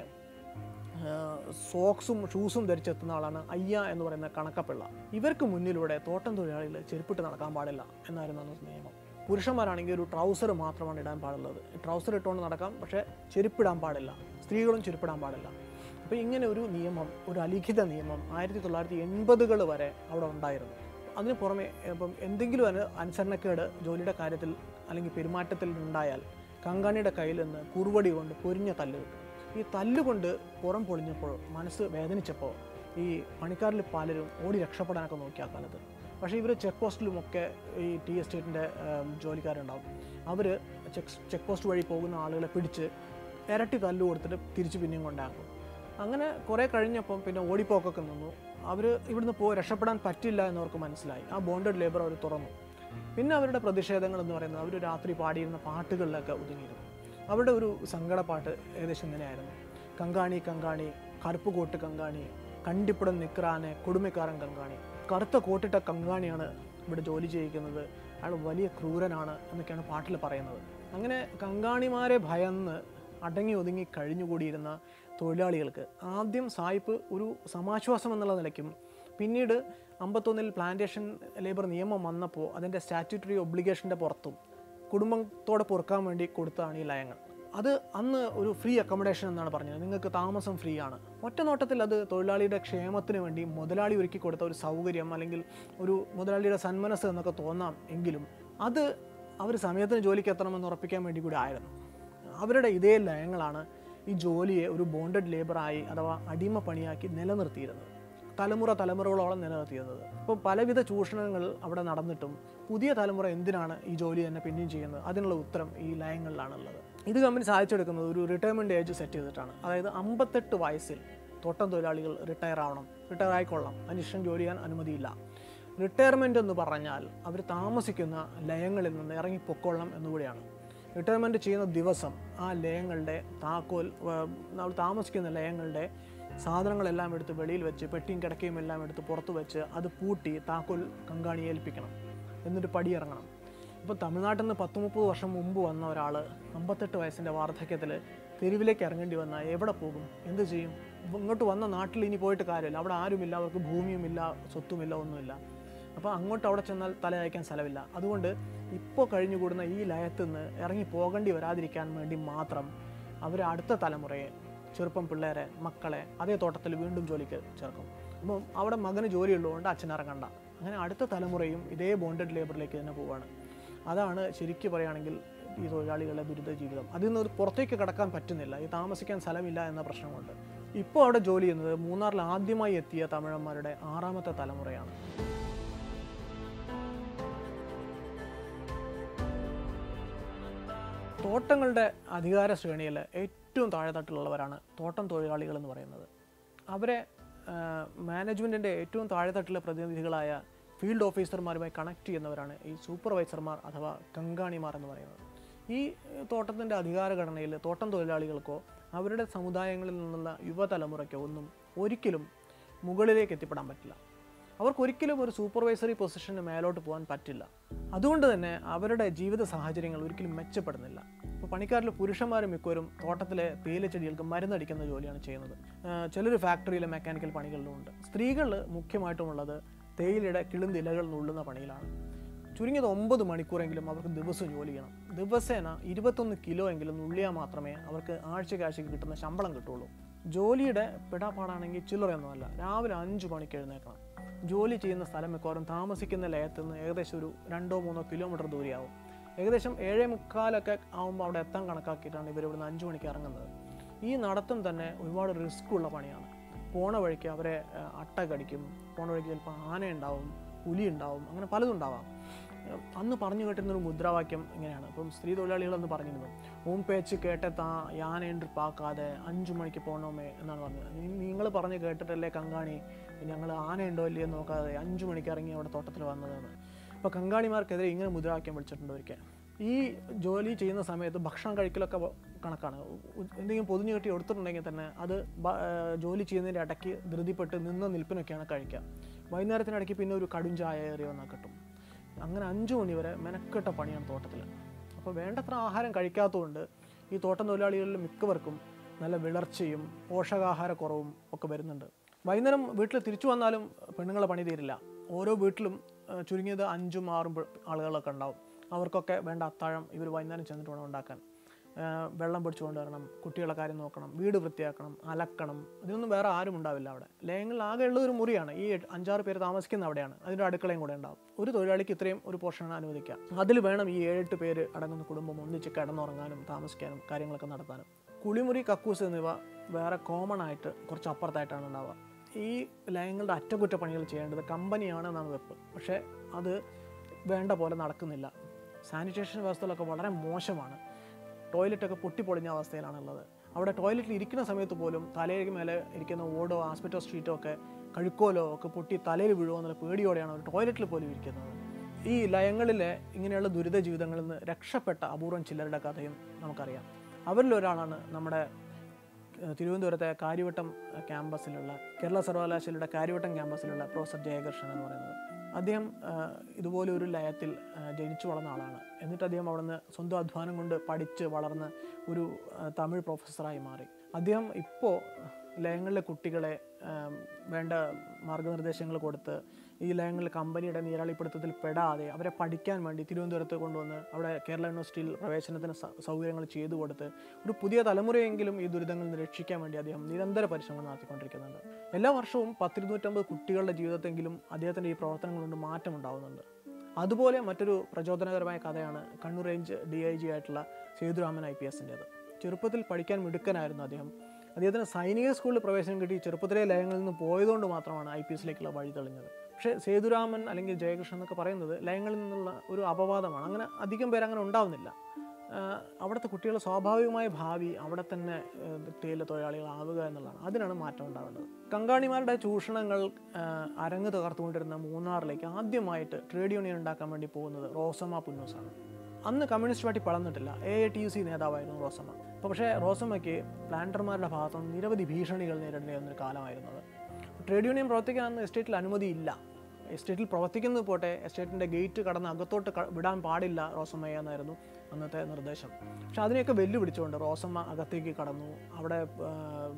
ആ, സോക്സും ഷൂസും ധരിച്ചെത്തുന്ന ആളാണ് അയ്യ എന്ന് പറയുന്ന കണക്കപ്പിള്ള ഇവർക്ക് മുന്നിലൂടെ തോട്ടം തൊഴിലാളികൾ ചെരുപ്പിട്ട് നടക്കാൻ പാടില്ല എന്നായിരുന്നു അന്ന് നിയമം പുരുഷന്മാരാണെങ്കിൽ ഒരു ട്രൗസർ മാത്രമാണ് ഇടാൻ പാടുള്ളത് ട്രൗസർ ഇട്ടുകൊണ്ട് നടക്കാം പക്ഷേ ചെരുപ്പിടാൻ പാടില്ല സ്ത്രീകളും ചെരുപ്പിടാൻ പാടില്ല അപ്പോൾ ഇങ്ങനെ ഒരു നിയമം ഒരു അലിഖിത നിയമം ആയിരത്തി തൊള്ളായിരത്തി എൺപതുകൾ വരെ അവിടെ ഉണ്ടായിരുന്നു അതിന് പുറമെ ഇപ്പം എന്തെങ്കിലും അനു അനുസരണക്കേട് ജോലിയുടെ കാര്യത്തിൽ അല്ലെങ്കിൽ പെരുമാറ്റത്തിൽ ഉണ്ടായാൽ കങ്കാണിയുടെ കയ്യിൽ നിന്ന് കുറുവടി കൊണ്ട് പൊരിഞ്ഞ തല്ല് കിട്ടും ഈ തല്ലുകൊണ്ട് പുറം പൊളിഞ്ഞപ്പോൾ മനസ്സ് വേദനിച്ചപ്പോൾ ഈ പണിക്കാരിൽ പലരും ഓടി രക്ഷപ്പെടാനൊക്കെ നോക്കി ആ കാലത്ത് പക്ഷേ ഇവർ ചെക്ക് പോസ്റ്റിലുമൊക്കെ ഈ ടി എസ്റ്റേറ്റിൻ്റെ ജോലിക്കാരുണ്ടാവും അവർ ചെക്ക് ചെക്ക് പോസ്റ്റ് വഴി പോകുന്ന ആളുകളെ പിടിച്ച് ഇരട്ടി തല്ല് കൊടുത്തിട്ട് തിരിച്ച് പിന്നെയും കൊണ്ടാക്കും അങ്ങനെ കുറേ കഴിഞ്ഞപ്പം പിന്നെ ഓടിപ്പോക്കൊക്കെ നിന്നു അവർ ഇവിടുന്ന് പോയി രക്ഷപ്പെടാൻ പറ്റില്ല എന്നവർക്ക് മനസ്സിലായി ആ ബോണ്ടഡ് ലേബർ അവർ തുറന്നു പിന്നെ അവരുടെ പ്രതിഷേധങ്ങൾ എന്ന് പറയുന്നത് അവർ രാത്രി പാടിയിരുന്ന പാട്ടുകളിലൊക്കെ ഒതുങ്ങിയിരുന്നു അവരുടെ ഒരു സങ്കടപ്പാട്ട് ഏകദേശം ഇങ്ങനെയായിരുന്നു കങ്കാണി കങ്കാണി കറുപ്പ് കോട്ട് കങ്കാണി കണ്ടിപ്പുടം നിക്രാനെ കൊടുമക്കാരൻ കങ്കാണി കറുത്ത കോട്ടിട്ട കങ്കാണിയാണ് ഇവിടെ ജോലി ചെയ്യിക്കുന്നത് അയാൾ വലിയ ക്രൂരനാണ് എന്നൊക്കെയാണ് പാട്ടിൽ പറയുന്നത് അങ്ങനെ കങ്കാണിമാരെ ഭയന്ന് അടങ്ങി ഒതുങ്ങി കഴിഞ്ഞുകൂടിയിരുന്ന തൊഴിലാളികൾക്ക് ആദ്യം സായിപ്പ് ഒരു സമാശ്വാസം എന്നുള്ള നിലയ്ക്കും പിന്നീട് അമ്പത്തൊന്നിൽ പ്ലാന്റേഷൻ ലേബർ നിയമം വന്നപ്പോൾ അതിൻ്റെ സ്റ്റാറ്റ്യൂട്ടറി ഒബ്ലിഗേഷൻ്റെ പുറത്തും കുടുംബത്തോടെ പൊറുക്കാൻ വേണ്ടി കൊടുത്തതാണ് ഈ ലയങ്ങൾ അത് അന്ന് ഒരു ഫ്രീ അക്കോമഡേഷൻ എന്നാണ് പറഞ്ഞത് നിങ്ങൾക്ക് താമസം ഫ്രീ ആണ് ഒറ്റ നോട്ടത്തിൽ അത് തൊഴിലാളിയുടെ ക്ഷേമത്തിന് വേണ്ടി മുതലാളി ഒരുക്കി കൊടുത്ത ഒരു സൗകര്യം അല്ലെങ്കിൽ ഒരു മുതലാളിയുടെ സന്മനസ് എന്നൊക്കെ തോന്നാം എങ്കിലും അത് അവർ സമയത്തിന് ജോലിക്ക് എത്തണമെന്ന് ഉറപ്പിക്കാൻ വേണ്ടി കൂടി ആയിരുന്നു അവരുടെ ഇതേ ലയങ്ങളാണ് ഈ ജോലിയെ ഒരു ബോണ്ടഡ് ലേബറായി അഥവാ അടിമ പണിയാക്കി നിലനിർത്തിയിരുന്നത് തലമുറ തലമുറകളോളം നിലനിർത്തിയിരുന്നത് അപ്പോൾ പലവിധ ചൂഷണങ്ങൾ അവിടെ നടന്നിട്ടും പുതിയ തലമുറ എന്തിനാണ് ഈ ജോലി തന്നെ പിന്നെയും ചെയ്യുന്നത് അതിനുള്ള ഉത്തരം ഈ ലയങ്ങളിലാണുള്ളത് ഇത് കമ്പനി സാധിച്ചെടുക്കുന്നത് ഒരു റിട്ടയർമെൻറ്റ് ഏജ് സെറ്റ് ചെയ്തിട്ടാണ് അതായത് അമ്പത്തെട്ട് വയസ്സിൽ തോട്ടം തൊഴിലാളികൾ റിട്ടയർ ആവണം റിട്ടയർ ആയിക്കൊള്ളാം അതിനുശേഷം ജോലി ചെയ്യാൻ അനുമതിയില്ല റിട്ടയർമെൻ്റ് എന്ന് പറഞ്ഞാൽ അവർ താമസിക്കുന്ന ലയങ്ങളിൽ നിന്ന് ഇറങ്ങി പൊക്കോളണം എന്നുകൂടിയാണ് റിട്ടയർമെൻറ്റ് ചെയ്യുന്ന ദിവസം ആ ലയങ്ങളുടെ താക്കോൽ നമ്മൾ താമസിക്കുന്ന ലയങ്ങളുടെ സാധനങ്ങളെല്ലാം എടുത്ത് വെളിയിൽ വെച്ച് പെട്ടിയും കിടക്കയും എല്ലാം എടുത്ത് പുറത്ത് വെച്ച് അത് പൂട്ടി താക്കോൽ കങ്കാണി ഏൽപ്പിക്കണം എന്നിട്ട് പടിയിറങ്ങണം ഇപ്പോൾ തമിഴ്നാട്ടിൽ നിന്ന് പത്ത് മുപ്പത് വർഷം മുമ്പ് വന്ന ഒരാൾ അമ്പത്തെട്ട് വയസ്സിൻ്റെ വാർദ്ധക്യത്തിൽ തെരുവിലേക്ക് ഇറങ്ങേണ്ടി വന്നാൽ എവിടെ പോകും എന്ത് ചെയ്യും ഇപ്പൊ ഇങ്ങോട്ട് വന്ന നാട്ടിൽ ഇനി പോയിട്ട് കാര്യമില്ല അവിടെ ആരുമില്ല അവർക്ക് ഭൂമിയുമില്ല സ്വത്തുമില്ല ഒന്നുമില്ല അപ്പോൾ അങ്ങോട്ട് അവിടെ ചെന്നാൽ തല അയക്കാൻ സ്ഥലമില്ല അതുകൊണ്ട് ഇപ്പോൾ കഴിഞ്ഞുകൂടുന്ന ഈ ലയത്തിൽ നിന്ന് ഇറങ്ങി പോകേണ്ടി വരാതിരിക്കാൻ വേണ്ടി മാത്രം അവർ അടുത്ത തലമുറയെ ചെറുപ്പം പിള്ളേരെ മക്കളെ അതേ തോട്ടത്തിൽ വീണ്ടും ജോലിക്ക് ചേർക്കും അപ്പം അവിടെ മകന് ജോലി ഉള്ളതുകൊണ്ട് അച്ഛൻ ഇറങ്ങണ്ട അങ്ങനെ അടുത്ത തലമുറയും ഇതേ ബോണ്ടഡ് ലേബറിലേക്ക് തന്നെ പോവുകയാണ് അതാണ് ശരിക്കും പറയുകയാണെങ്കിൽ ഈ തൊഴിലാളികളുടെ ദുരിത ജീവിതം അതിൽ നിന്ന് ഒരു പുറത്തേക്ക് കടക്കാൻ പറ്റുന്നില്ല ഈ താമസിക്കാൻ സ്ഥലമില്ല എന്ന പ്രശ്നമുണ്ട് ഇപ്പോൾ അവിടെ ജോലി ചെയ്യുന്നത് മൂന്നാറിൽ ആദ്യമായി എത്തിയ തമിഴന്മാരുടെ ആറാമത്തെ തലമുറയാണ് തോട്ടങ്ങളുടെ അധികാര ശ്രേണിയിൽ ഏറ്റവും താഴെത്തട്ടിലുള്ളവരാണ് തോട്ടം തൊഴിലാളികൾ എന്ന് പറയുന്നത് അവരെ മാനേജ്മെൻറ്റിൻ്റെ ഏറ്റവും താഴെത്തട്ടിലെ പ്രതിനിധികളായ ഫീൽഡ് ഓഫീസർമാരുമായി കണക്ട് ചെയ്യുന്നവരാണ് ഈ സൂപ്പർവൈസർമാർ അഥവാ കങ്കാണിമാർ എന്ന് പറയുന്നത് ഈ തോട്ടത്തിൻ്റെ അധികാരഘടനയിൽ തോട്ടം തൊഴിലാളികൾക്കോ അവരുടെ സമുദായങ്ങളിൽ നിന്നുള്ള യുവതലമുറയ്ക്കോ ഒന്നും ഒരിക്കലും മുകളിലേക്ക് എത്തിപ്പെടാൻ പറ്റില്ല അവർക്ക് ഒരിക്കലും ഒരു സൂപ്പർവൈസറി പൊസിഷന് മേലോട്ട് പോകാൻ പറ്റില്ല അതുകൊണ്ട് തന്നെ അവരുടെ ജീവിത സാഹചര്യങ്ങൾ ഒരിക്കലും മെച്ചപ്പെടുന്നില്ല ഇപ്പോൾ പണിക്കാരിൽ പുരുഷന്മാർ മിക്കവരും തോട്ടത്തിലെ തേയിലച്ചെടികൾക്ക് മരുന്നടിക്കുന്ന ജോലിയാണ് ചെയ്യുന്നത് ചിലർ ഫാക്ടറിയിലെ മെക്കാനിക്കൽ പണികളിലും ഉണ്ട് സ്ത്രീകൾ മുഖ്യമായിട്ടുമുള്ളത് തേയിലയുടെ കിളുന്തിലകൾ നുള്ളുന്ന പണിയിലാണ് ചുരുങ്ങിയത് ഒമ്പത് മണിക്കൂറെങ്കിലും അവർക്ക് ദിവസം ജോലി ചെയ്യണം ദിവസേന ഇരുപത്തൊന്ന് കിലോ എങ്കിലും നുള്ളിയാൽ മാത്രമേ അവർക്ക് ആഴ്ചയ്ക്ക് ആഴ്ചയ്ക്ക് കിട്ടുന്ന ശമ്പളം കിട്ടുള്ളൂ ജോലിയുടെ പിടാപ്പാടാണെങ്കിൽ ചില്ലറയൊന്നുമല്ല രാവിലെ അഞ്ച് മണിക്ക് എഴുന്നേക്കണം ജോലി ചെയ്യുന്ന സ്ഥലം മിക്കവാറും താമസിക്കുന്ന ലയത്തിൽ നിന്ന് ഏകദേശം ഒരു രണ്ടോ മൂന്നോ കിലോമീറ്റർ ദൂരെയാവും ഏകദേശം ഏഴേ മുക്കാലൊക്കെ ആകുമ്പോൾ അവിടെ എത്താൻ കണക്കാക്കിയിട്ടാണ് ഇവർ ഇവിടുന്ന് അഞ്ച് മണിക്ക് ഇറങ്ങുന്നത് ഈ നടത്തം തന്നെ ഒരുപാട് റിസ്ക് ഉള്ള പണിയാണ് പോണ വഴിക്ക് അവരെ ആ, അട്ട കടിക്കും പോണ വഴിക്ക് ചിലപ്പോൾ ആന ഉണ്ടാവും പുലി ഉണ്ടാവും അങ്ങനെ പലതും ഉണ്ടാവാം ഏഹ് അന്ന് പറഞ്ഞു കേട്ടിരുന്ന ഒരു മുദ്രാവാക്യം ഇങ്ങനെയാണ് അപ്പം സ്ത്രീ തൊഴിലാളികൾ അന്ന് പറഞ്ഞിരുന്നു ഓം പേച്ച് കേട്ടെത്താ യാനേണ്ട് പാക്കാതെ അഞ്ചു മണിക്ക് പോകണമേ എന്നാണ് പറഞ്ഞത് നിങ്ങൾ പറഞ്ഞ് കേട്ടിട്ടല്ലേ കങ്കാണി ഞങ്ങൾ ആനയുണ്ടോ ഇല്ലയോ എന്ന് നോക്കാതെ അഞ്ചു മണിക്ക് ഇറങ്ങി അവിടെ തോട്ടത്തിൽ വന്നതെന്ന് അപ്പോൾ കങ്കാണിമാർക്കെതിരെ ഇങ്ങനെ മുദ്രാവാക്യം വിളിച്ചിട്ടുണ്ട് ഒരിക്കൽ ഈ ജോലി ചെയ്യുന്ന സമയത്ത് ഭക്ഷണം കഴിക്കലൊക്കെ വ- കണക്കാണ് ഉ- എന്തെങ്കിലും പൊതിഞ്ഞു കെട്ടി എടുത്തിട്ടുണ്ടെങ്കിൽ തന്നെ അത് ബ- ഏഹ് ജോലി ചെയ്യുന്നതിൻ്റെ ഇടയ്ക്ക് ധൃതിപ്പെട്ട് നിന്ന് നിൽപ്പിനൊക്കെയാണ് കഴിക്കുക വൈകുന്നേരത്തിനിടയ്ക്ക് പിന്നെ ഒരു കടും ചായ ഏറി വന്നാൽ കിട്ടും അങ്ങനെ അഞ്ചു മണി വരെ മെനക്കെട്ട പണിയാണ് തോട്ടത്തിൽ അപ്പോൾ വേണ്ടത്ര ആഹാരം കഴിക്കാത്തതുകൊണ്ട് ഈ തോട്ടം തൊഴിലാളികളിൽ മിക്കവർക്കും നല്ല വിളർച്ചയും പോഷകാഹാരക്കുറവും ഒക്കെ വരുന്നുണ്ട് വൈകുന്നേരം വീട്ടിൽ തിരിച്ചു വന്നാലും പെണ്ണുങ്ങളെ പണി തീരില്ല ഓരോ വീട്ടിലും ആ, ചുരുങ്ങിയത് അഞ്ചും ആറും പെ- ആളുകളൊക്കെ ഉണ്ടാവും അവർക്കൊക്കെ വേണ്ട അത്താഴം ഇവർ വൈകുന്നേരം ചെന്നിട്ട് വേണം ഉണ്ടാക്കാൻ ആ, വെള്ളം പിടിച്ചു കൊണ്ടുവരണം കുട്ടികളെ കാര്യം നോക്കണം വീട് വൃത്തിയാക്കണം അലക്കണം ഇതിനൊന്നും വേറെ ആരും ഉണ്ടാവില്ല അവിടെ ലയങ്ങളിൽ ആകെ ഉള്ള ഒരു മുറിയാണ് ഈ എട്ട്- അഞ്ചാറ് പേര് താമസിക്കുന്ന അവിടെയാണ് അതിൻ്റെ അടുക്കളയും കൂടെ ഉണ്ടാവും ഒരു തൊഴിലാളിക്ക് ഇത്രയും ഒരു പോർഷനാണ് അനുവദിക്കുക അതിൽ വേണം ഈ ഏഴെട്ട് പേര് അടങ്ങുന്ന കുടുംബം ഒന്നിച്ച് കിടന്നുറങ്ങാനും താമസിക്കാനും കാര്യങ്ങളൊക്കെ നടത്താനും കുളിമുറി കക്കൂസ് എന്നിവ വേറെ കോമൺ ആയിട്ട് കുറച്ച് അപ്പുറത്തായിട്ടാണ് ഉണ്ടാവുക ഈ ലയങ്ങളുടെ അറ്റകുറ്റപ്പണികൾ ചെയ്യേണ്ടത് കമ്പനിയാണ് എന്നാണ് വെപ്പ് പക്ഷേ അത് വേണ്ട പോലെ നടക്കുന്നില്ല സാനിറ്റേഷൻ വ്യവസ്ഥകളൊക്കെ വളരെ മോശമാണ് ടോയ്ലറ്റൊക്കെ പൊട്ടിപ്പൊളിഞ്ഞ അവസ്ഥയിലാണുള്ളത് അവിടെ ടോയ്ലറ്റിൽ ഇരിക്കുന്ന സമയത്ത് പോലും തലയ്ക്ക് മേലെ ഇരിക്കുന്ന ഓടോ ആസ്പെറ്റോ ഷീറ്റോ ഒക്കെ കഴുക്കോലോ ഒക്കെ പൊട്ടി തലയിൽ വീഴുമോ എന്നുള്ള പേടിയോടെയാണ് അവർ ടോയ്ലറ്റിൽ പോലും ഇരിക്കുന്നത് ഈ ലയങ്ങളിലെ ഇങ്ങനെയുള്ള ദുരിത ജീവിതങ്ങളിൽ നിന്ന് രക്ഷപ്പെട്ട അപൂർവം ചിലരുടെ കഥയും നമുക്കറിയാം അവരിൽ ഒരാളാണ് നമ്മുടെ ഏഹ് തിരുവനന്തപുരത്തെ കാര്യവട്ടം ഏഹ് ക്യാമ്പസിലുള്ള കേരള സർവകലാശാലയുടെ കാര്യവട്ടം ക്യാമ്പസിലുള്ള പ്രൊഫസർ ജയകൃഷ്ണൻ എന്ന് പറയുന്നത് അദ്ദേഹം ഏഹ് ഇതുപോലെ ഒരു ലയത്തിൽ ഏഹ് ജനിച്ചു വളർന്ന ആളാണ് എന്നിട്ട് അദ്ദേഹം അവിടുന്ന് സ്വന്തം അധ്വാനം കൊണ്ട് പഠിച്ച് വളർന്ന് ഒരു ഏഹ് തമിഴ് പ്രൊഫസറായി മാറി അദ്ദേഹം ഇപ്പോൾ ലയങ്ങളിലെ കുട്ടികളെ ഏഹ് വേണ്ട മാർഗനിർദ്ദേശങ്ങൾ കൊടുത്ത് ഈ ലയങ്ങളിൽ കമ്പനിയുടെ നീരാളിപ്പിടുത്തത്തിൽ പെടാതെ അവരെ പഠിക്കാൻ വേണ്ടി തിരുവനന്തപുരത്ത് കൊണ്ടുവന്ന് അവിടെ കേരള യൂണിവേഴ്സിറ്റിയിൽ പ്രവേശനത്തിന് സ- സൗകര്യങ്ങൾ ചെയ്തു കൊടുത്ത് ഒരു പുതിയ തലമുറയെങ്കിലും ഈ ദുരിതങ്ങളിൽ നിന്ന് രക്ഷിക്കാൻ വേണ്ടി അദ്ദേഹം നിരന്തര പരിശ്രമം നടത്തിക്കൊണ്ടിരിക്കുന്നുണ്ട് എല്ലാ വർഷവും പത്തിരുന്നൂറ്റമ്പത് കുട്ടികളുടെ ജീവിതത്തെങ്കിലും അദ്ദേഹത്തിൻ്റെ ഈ പ്രവർത്തനങ്ങൾ കൊണ്ട് മാറ്റം ഉണ്ടാവുന്നുണ്ട് അതുപോലെ മറ്റൊരു പ്രചോദനകരമായ കഥയാണ് Kannur range D I G ആയിട്ടുള്ള സേതുരാമൻ ഐ പി എസിൻ്റേത് ചെറുപ്പത്തിൽ പഠിക്കാൻ മിടുക്കനായിരുന്നു അദ്ദേഹം അദ്ദേഹത്തിന് സൈനിക സ്കൂളിൽ പ്രവേശനം കിട്ടി ചെറുപ്പത്തിലെ ലയങ്ങളിൽ നിന്ന് പോയതുകൊണ്ട് മാത്രമാണ് ഐ പി എസിലേക്കുള്ള വഴി തെളിഞ്ഞത് പക്ഷേ സേതുരാമൻ അല്ലെങ്കിൽ ജയകൃഷ്ണൻ എന്നൊക്കെ പറയുന്നത് ലയങ്ങളിൽ നിന്നുള്ള ഒരു അപവാദമാണ് അങ്ങനെ അധികം പേര് അങ്ങനെ ഉണ്ടാവുന്നില്ല ആഹ് അവിടുത്തെ കുട്ടികളുടെ സ്വാഭാവികമായ ഭാവി അവിടെ തന്നെ ആഹ് തേയില തൊഴിലാളികളാവുക എന്നുള്ളതാണ് അതിനാണ് മാറ്റം ഉണ്ടാവേണ്ടത് കങ്കാണിമാരുടെ ചൂഷണങ്ങൾ ആഹ് അരങ്ങ് തകർത്തുകൊണ്ടിരുന്ന മൂന്നാറിലേക്ക് ആദ്യമായിട്ട് ട്രേഡ് യൂണിയൻ ഉണ്ടാക്കാൻ വേണ്ടി പോകുന്നത് റോസമ്മ പുന്നൂസാണ് അന്ന് കമ്മ്യൂണിസ്റ്റ് പാർട്ടി വളർന്നിട്ടില്ല A A T U C നേതാവായിരുന്നു റോസമ്മ അപ്പോൾ പക്ഷേ റോസമ്മയ്ക്ക് പ്ലാന്റർമാരുടെ ഭാഗത്തു നിന്ന് നിരവധി ഭീഷണികൾ നേരിടേണ്ടി വന്നൊരു കാലമായിരുന്നത് ട്രേഡ് യൂണിയൻ പ്രവർത്തിക്കാൻ അന്ന് എസ്റ്റേറ്റിൽ അനുമതിയില്ല എസ്റ്റേറ്റിൽ പ്രവർത്തിക്കുന്നത് പോട്ടെ എസ്റ്റേറ്റിൻ്റെ ഗേറ്റ് കടന്ന് അകത്തോട്ട് ക- വിടാൻ പാടില്ല റോസമ്മയെ എന്നായിരുന്നു അന്നത്തെ നിർദ്ദേശം പക്ഷെ അതിനെയൊക്കെ വെല്ലുവിളിച്ചുകൊണ്ട് റോസമ്മ അകത്തേക്ക് കടന്നു അവിടെ ആ,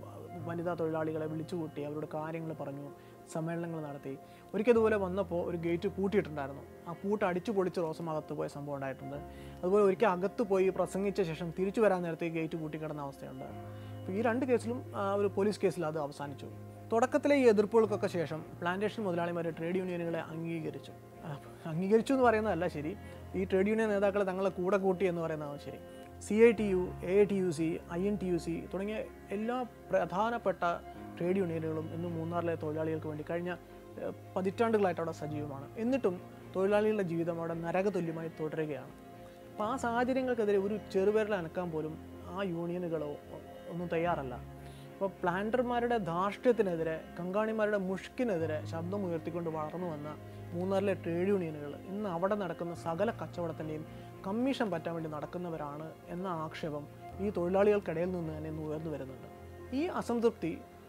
വനിതാ തൊഴിലാളികളെ വിളിച്ചുകൂട്ടി അവരോട് കാര്യങ്ങൾ പറഞ്ഞു സമ്മേളനങ്ങൾ നടത്തി ഒരിക്കൽ ഇതുപോലെ വന്നപ്പോൾ ഒരു ഗേറ്റ് പൂട്ടിയിട്ടുണ്ടായിരുന്നു ആ പൂട്ട് അടിച്ചു പൊളിച്ച് റോസമ്മ അകത്ത് പോയ സംഭവം ഉണ്ടായിട്ടുണ്ട് അതുപോലെ ഒരിക്കൽ അകത്ത് പോയി പ്രസംഗിച്ച ശേഷം തിരിച്ചു വരാൻ നേരത്തെ ഗേറ്റ് പൂട്ടിക്കിടന്ന അവസ്ഥയുണ്ട് അപ്പോൾ ഈ രണ്ട് കേസിലും ആ, ഒരു പോലീസ് കേസിൽ അത് അവസാനിച്ചു തുടക്കത്തിലെ ഈ എതിർപ്പുകൾക്കൊക്കെ ശേഷം പ്ലാന്റേഷൻ മുതലാളിമാർ ട്രേഡ് യൂണിയനുകളെ അംഗീകരിച്ചു ആ, അംഗീകരിച്ചു എന്ന് പറയുന്നതല്ല ശരി ഈ ട്രേഡ് യൂണിയൻ നേതാക്കളെ തങ്ങളെ കൂടെ കൂട്ടി എന്ന് പറയുന്നതാണ് ശരി C I T U A T U C I N T U C തുടങ്ങിയ എല്ലാ പ്രധാനപ്പെട്ട ട്രേഡ് യൂണിയനുകളും ഇന്ന് മൂന്നാറിലെ തൊഴിലാളികൾക്ക് വേണ്ടി കഴിഞ്ഞ ഏഹ്, പതിറ്റാണ്ടുകളായിട്ട് അവിടെ സജീവമാണ് എന്നിട്ടും തൊഴിലാളികളുടെ ജീവിതം അവിടെ നരകതുല്യമായി തുടരുകയാണ് അപ്പോൾ ആ സാഹചര്യങ്ങൾക്കെതിരെ ഒരു ചെറുപേരിൽ അനക്കാൻ പോലും ആ യൂണിയനുകളോ ഒന്നും തയ്യാറല്ല അപ്പോൾ പ്ലാന്റർമാരുടെ ധാർഷ്ട്യത്തിനെതിരെ കങ്കാണിമാരുടെ മുഷ്കിനെതിരെ ശബ്ദം ഉയർത്തിക്കൊണ്ട് വളർന്നു വന്ന മൂന്നാറിലെ ട്രേഡ് യൂണിയനുകൾ ഇന്ന് അവിടെ നടക്കുന്ന സകല കച്ചവടത്തിൻ്റെയും കമ്മീഷൻ പറ്റാൻ വേണ്ടി നടക്കുന്നവരാണ് എന്ന ആക്ഷേപം ഈ തൊഴിലാളികൾക്കിടയിൽ നിന്ന് തന്നെ ഇന്ന് ഉയർന്നു വരുന്നുണ്ട് ഈ അസംതൃപ്തി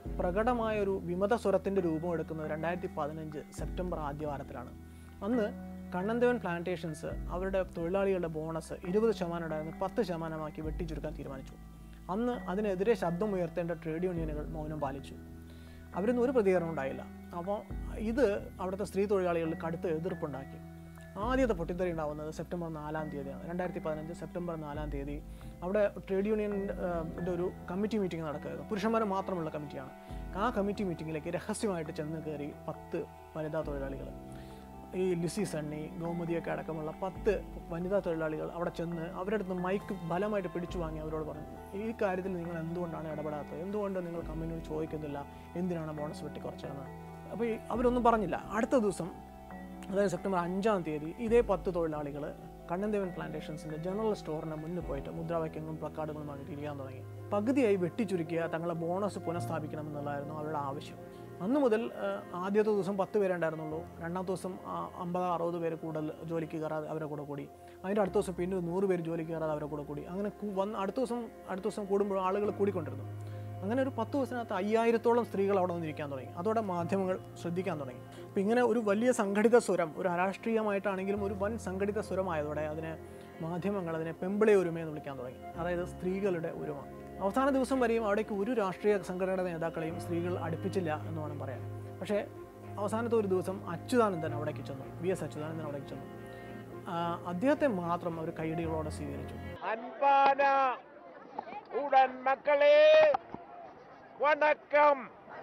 പ്രകടമായ ഒരു വിമത സ്വരത്തിൻ്റെ രൂപം എടുക്കുന്നത് രണ്ടായിരത്തി പതിനഞ്ച് സെപ്റ്റംബർ ആദ്യവാരത്തിലാണ് അന്ന് കണ്ണന്തവൻ പ്ലാന്റേഷൻസ് അവരുടെ തൊഴിലാളികളുടെ ബോണസ് ഇരുപത് ശതമാനം ഉണ്ടായിരുന്നു പത്ത് ശതമാനമാക്കി വെട്ടിച്ചുരുക്കാൻ തീരുമാനിച്ചു അന്ന് അതിനെതിരെ ശബ്ദം ഉയർത്തേണ്ട ട്രേഡ് യൂണിയനുകൾ മൗനം പാലിച്ചു അവരൊന്നും ഒരു പ്രതികരണം ഉണ്ടായില്ല അപ്പോൾ ഇത് അവിടുത്തെ സ്ത്രീ തൊഴിലാളികളിൽ കടുത്ത എതിർപ്പുണ്ടാക്കി ആദ്യത്തെ പൊട്ടിത്തെറി ഉണ്ടാവുന്നത് സെപ്റ്റംബർ നാലാം തീയതിയാണ് രണ്ടായിരത്തി പതിനഞ്ച് സെപ്റ്റംബർ നാലാം തീയതി അവിടെ ട്രേഡ് യൂണിയൻ്റെ ഒരു കമ്മിറ്റി മീറ്റിംഗ് നടക്കുകയായിരുന്നു പുരുഷന്മാർ മാത്രമുള്ള കമ്മിറ്റിയാണ് ആ കമ്മിറ്റി മീറ്റിങ്ങിലേക്ക് രഹസ്യമായിട്ട് ചെന്ന് കയറി പത്ത് വനിതാ തൊഴിലാളികൾ ഈ ലിസി സണ്ണി ഗോമതിയൊക്കെ അടക്കമുള്ള പത്ത് വനിതാ തൊഴിലാളികൾ അവിടെ ചെന്ന് അവരുടെ അടുത്ത് മൈക്ക് ബലമായിട്ട് പിടിച്ചു വാങ്ങി അവരോട് പറഞ്ഞു ഈ കാര്യത്തിൽ നിങ്ങൾ എന്തുകൊണ്ടാണ് ഇടപെടാത്തത് എന്തുകൊണ്ട് നിങ്ങൾ കമ്പനിയോട് ചോദിക്കുന്നില്ല എന്തിനാണ് ബോണസ് വെട്ടിക്കുറച്ചതെന്ന് അപ്പോൾ ഈ അവരൊന്നും പറഞ്ഞില്ല അടുത്ത ദിവസം അതായത് സെപ്റ്റംബർ അഞ്ചാം തീയതി ഇതേ പത്ത് തൊഴിലാളികൾ കണ്ണൻദേവൻ പ്ലാന്റേഷൻസിൻ്റെ ജനറൽ സ്റ്റോറിന് മുന്നിൽ പോയിട്ട് മുദ്രാവാക്യങ്ങളും പ്ലക്കാർഡുകളുമായിട്ട് ഇരിക്കാൻ തുടങ്ങി പകുതിയായി വെട്ടിച്ചുരുക്കിയ തങ്ങളെ ബോണസ് പുനഃസ്ഥാപിക്കണമെന്നുള്ളതായിരുന്നു അവരുടെ ആവശ്യം അന്ന് മുതൽ ആ, ആദ്യത്തെ ദിവസം പത്ത് പേരെ ഉണ്ടായിരുന്നുള്ളൂ രണ്ടാമത്തെ ദിവസം ആ, അമ്പത് അറുപത് പേര് കൂടുതൽ ജോലിക്ക് കയറാതെ അവരെ കൂടെ കൂടി അതിൻ്റെ അടുത്ത ദിവസം പിന്നെ ഒരു നൂറ് പേര് ജോലിക്ക് കയറാതെ അവരെ കൂടെ കൂടി അങ്ങനെ കു- വന്ന് അടുത്ത ദിവസം അടുത്ത ദിവസം കൂടുമ്പോൾ ആളുകൾ കൂടിക്കൊണ്ടിരുന്നു അങ്ങനെ ഒരു പത്ത് ദിവസത്തിനകത്ത് അയ്യായിരത്തോളം സ്ത്രീകൾ അവിടെ വന്നിരിക്കാൻ തുടങ്ങി അതോടെ മാധ്യമങ്ങൾ ശ്രദ്ധിക്കാൻ തുടങ്ങി അപ്പം ഇങ്ങനെ ഒരു വലിയ സംഘടിത സ്വരം ഒരു അരാഷ്ട്രീയമായിട്ടാണെങ്കിലും ഒരു വൻ സംഘടിത സ്വരമായതോടെ അതിനെ മാധ്യമങ്ങൾ അതിനെ പെമ്പിളെ ഒരുമ എന്ന് വിളിക്കാൻ തുടങ്ങി അതായത് സ്ത്രീകളുടെ ഒരുമ അവസാന ദിവസം വരെയും അവിടേക്ക് ഒരു രാഷ്ട്രീയ സംഘടനയുടെ നേതാക്കളെയും സ്ത്രീകൾ അടുപ്പിച്ചില്ല എന്ന് വേണം പറയാൻ പക്ഷേ അവസാനത്തെ ഒരു ദിവസം അച്യുതാനന്ദൻ അവിടേക്ക് ചെന്നു വി എസ് അച്യുതാനന്ദൻ അവിടേക്ക് ചെന്നു ആ, അദ്ദേഹത്തെ മാത്രം അവർ കൈയടികളോടെ സ്വീകരിച്ചു அன்பான உடன் மக்களே வணக்கம்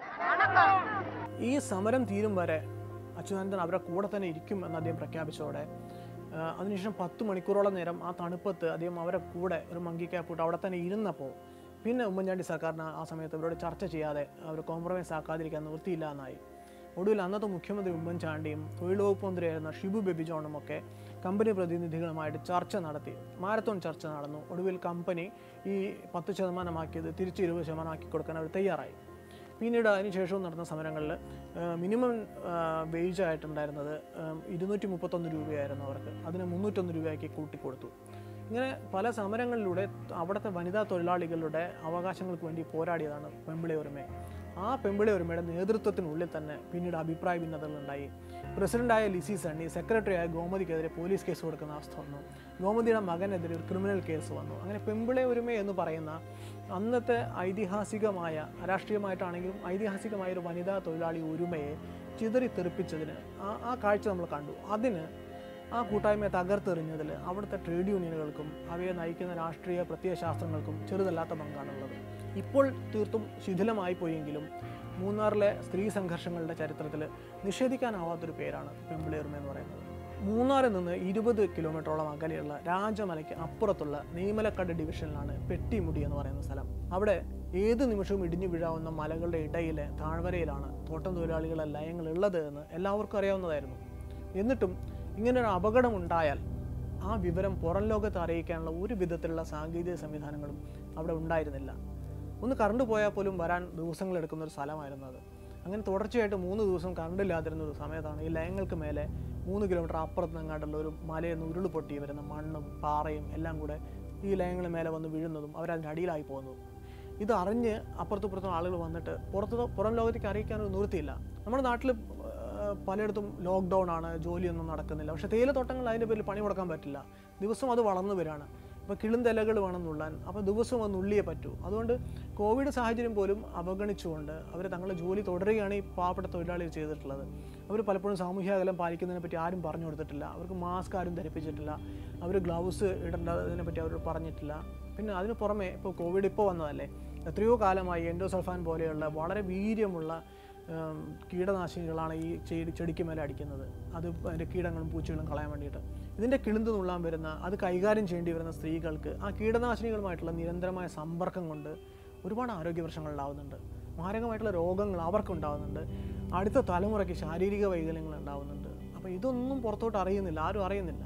ഈ സമരം തീരും വരെ അച്യുതാനന്ദൻ അവരുടെ കൂടെ തന്നെ ഇരിക്കും എന്ന് അദ്ദേഹം പ്രഖ്യാപിച്ചതോടെ ആ, അതിനുശേഷം പത്ത് മണിക്കൂറോളം നേരം ആ തണുപ്പത്ത് അദ്ദേഹം അവരെ കൂടെ ഒരു മങ്കി ക്യാപ്പിട്ട് അവിടെ തന്നെ ഇരുന്നപ്പോൾ പിന്നെ ഉമ്മൻചാണ്ടി സർക്കാരിന് ആ സമയത്ത് അവരോട് ചർച്ച ചെയ്യാതെ അവർ കോംപ്രമൈസ് ആക്കാതിരിക്കാൻ നിവൃത്തിയില്ല എന്നായി ഒടുവിൽ അന്നത്തെ മുഖ്യമന്ത്രി ഉമ്മൻചാണ്ടിയും തൊഴിൽ വകുപ്പ് മന്ത്രിയായിരുന്ന ഷിബു ബേബി ജോണും ഒക്കെ കമ്പനി പ്രതിനിധികളുമായിട്ട് ചർച്ച നടത്തി മാരത്തോൺ ചർച്ച നടന്നു ഒടുവിൽ കമ്പനി ഈ പത്ത് ശതമാനമാക്കിയത് തിരിച്ച് ഇരുപത് ശതമാനമാക്കി കൊടുക്കാൻ അവർ തയ്യാറായി പിന്നീട് അതിനുശേഷവും നടന്ന സമരങ്ങളിൽ മിനിമം വേജ് ആയിട്ടുണ്ടായിരുന്നത് ഇരുന്നൂറ്റി മുപ്പത്തൊന്ന് രൂപയായിരുന്നു അവർക്ക് അതിനെ മുന്നൂറ്റൊന്ന് രൂപയാക്കി കൂട്ടിക്കൊടുത്തു ഇങ്ങനെ പല സമരങ്ങളിലൂടെ അവിടുത്തെ വനിതാ തൊഴിലാളികളുടെ അവകാശങ്ങൾക്ക് വേണ്ടി പോരാടിയതാണ് പെമ്പിളി ഒരുമ ആ പെമ്പിളി ഒരുമയുടെ നേതൃത്വത്തിനുള്ളിൽ തന്നെ പിന്നീട് അഭിപ്രായ ഭിന്നതകളുണ്ടായി പ്രസിഡന്റായ ലിസി സണ്ണി സെക്രട്ടറിയായ ഗോമതിക്കെതിരെ പോലീസ് കേസ് കൊടുക്കുന്ന അവസ്ഥ വന്നു ഗോമതിയുടെ മകനെതിരെ ഒരു ക്രിമിനൽ കേസ് വന്നു അങ്ങനെ പെമ്പിളെ ഒരുമ എന്ന് പറയുന്ന അന്നത്തെ ഐതിഹാസികമായ രാഷ്ട്രീയമായിട്ടാണെങ്കിലും ഐതിഹാസികമായ ഒരു വനിതാ തൊഴിലാളി ഒരുമയെ ചിതറിത്തെറിപ്പിച്ചതിന് ആ ആ കാഴ്ച നമ്മൾ കണ്ടു അതിന് ആ കൂട്ടായ്മയെ തകർത്തെറിഞ്ഞതിൽ അവിടുത്തെ ട്രേഡ് യൂണിയനുകൾക്കും അവയെ നയിക്കുന്ന രാഷ്ട്രീയ പ്രത്യയശാസ്ത്രങ്ങൾക്കും ചെറുതല്ലാത്ത പങ്കാണുള്ളത് ഇപ്പോൾ തീർത്തും ശിഥിലമായി പോയെങ്കിലും മൂന്നാറിലെ സ്ത്രീ സംഘർഷങ്ങളുടെ ചരിത്രത്തിൽ നിഷേധിക്കാനാവാത്തൊരു പേരാണ് പെമ്പിളേറുമ എന്ന് പറയുന്നത് മൂന്നാറിൽ നിന്ന് ഇരുപത് കിലോമീറ്ററോളം അകലെയുള്ള രാജമലയ്ക്ക് അപ്പുറത്തുള്ള നെയ്മലക്കാട് ഡിവിഷനിലാണ് പെട്ടിമുടി എന്ന് പറയുന്ന സ്ഥലം അവിടെ ഏത് നിമിഷവും ഇടിഞ്ഞു വീഴാവുന്ന മലകളുടെ ഇടയിലെ താഴ്വരയിലാണ് തോട്ടം തൊഴിലാളികളെ ലയങ്ങൾ ഉള്ളത് എന്ന് എല്ലാവർക്കും അറിയാവുന്നതായിരുന്നു എന്നിട്ടും ഇങ്ങനൊരു അപകടം ഉണ്ടായാൽ ആ വിവരം പുറം ലോകത്ത് അറിയിക്കാനുള്ള ഒരു വിധത്തിലുള്ള സാങ്കേതിക സംവിധാനങ്ങളും അവിടെ ഉണ്ടായിരുന്നില്ല ഒന്ന് കറണ്ട് പോയാൽ പോലും വരാൻ ദിവസങ്ങൾ എടുക്കുന്ന ഒരു സ്ഥലമായിരുന്നു അത് അങ്ങനെ തുടർച്ചയായിട്ട് മൂന്ന് ദിവസം കറണ്ട് ഇല്ലാതിരുന്ന ഒരു സമയത്താണ് ഈ ലയങ്ങൾക്ക് മേലെ മൂന്ന് കിലോമീറ്റർ അപ്പുറത്ത് നിങ്ങാണ്ടുള്ള ഒരു മലയിൽ നിന്ന് ഉരുൾ പൊട്ടി വരുന്ന മണ്ണും പാറയും എല്ലാം കൂടെ ഈ ലയങ്ങളുടെ മേലെ വന്ന് വീഴുന്നതും അവരതിൻ്റെ അടിയിലായി പോകുന്നതും ഇത് അറിഞ്ഞ് അപ്പുറത്തും ഇപ്പുറത്തും ആളുകൾ വന്നിട്ട് പുറത്ത് പുറം ലോകത്തേക്ക് അറിയിക്കാനൊരു നിവൃത്തിയില്ല നമ്മുടെ നാട്ടിൽ ഏഹ്, പലയിടത്തും ലോക്ക്ഡൗൺ ആണ് ജോലിയൊന്നും നടക്കുന്നില്ല പക്ഷേ തേയിലത്തോട്ടങ്ങൾ അതിൻ്റെ പേരിൽ പണി മുടക്കാൻ പറ്റില്ല ദിവസം അത് വളർന്നു വരികയാണ് ഇപ്പോൾ കിളുന്തിലകൾ വേണം നുള്ളാൻ അപ്പോൾ ദിവസവും അത് നുള്ളിയേ പറ്റൂ അതുകൊണ്ട് കോവിഡ് സാഹചര്യം പോലും അവഗണിച്ചുകൊണ്ട് അവർ തങ്ങളുടെ ജോലി തുടരുകയാണ് ഈ പാവപ്പെട്ട തൊഴിലാളികൾ ചെയ്തിട്ടുള്ളത് അവർ പലപ്പോഴും സാമൂഹ്യ അകലം പാലിക്കുന്നതിനെ പറ്റി ആരും പറഞ്ഞു കൊടുത്തിട്ടില്ല അവർക്ക് മാസ്ക് ആരും ധരിപ്പിച്ചിട്ടില്ല അവർ ഗ്ലൗസ് ഇടേണ്ടതിനെ പറ്റി അവരോട് പറഞ്ഞിട്ടില്ല പിന്നെ അതിന് പുറമെ ഇപ്പോൾ കോവിഡ് ഇപ്പോൾ വന്നതല്ലേ എത്രയോ കാലമായി എൻഡോസൾഫാൻ പോലെയുള്ള വളരെ വീര്യമുള്ള ഉം, കീടനാശിനികളാണ് ഈ ചെടി ചെടിക്ക് മേലെ അടിക്കുന്നത് അത് അതിൻ്റെ കീടങ്ങളും പൂച്ചകളും കളയാൻ വേണ്ടിയിട്ട് ഇതിൻ്റെ കിളിന്ത് നുള്ളാൻ വരുന്ന അത് കൈകാര്യം ചെയ്യേണ്ടി വരുന്ന സ്ത്രീകൾക്ക് ആ കീടനാശിനികളുമായിട്ടുള്ള നിരന്തരമായ സമ്പർക്കം കൊണ്ട് ഒരുപാട് ആരോഗ്യ പ്രശ്നങ്ങൾ ഉണ്ടാകുന്നുണ്ട് മാരകമായിട്ടുള്ള രോഗങ്ങൾ അവർക്കുണ്ടാകുന്നുണ്ട് അടുത്ത തലമുറയ്ക്ക് ശാരീരിക വൈകല്യങ്ങൾ ഉണ്ടാകുന്നുണ്ട് അപ്പോൾ ഇതൊന്നും പുറത്തോട്ട് അറിയുന്നില്ല ആരും അറിയുന്നില്ല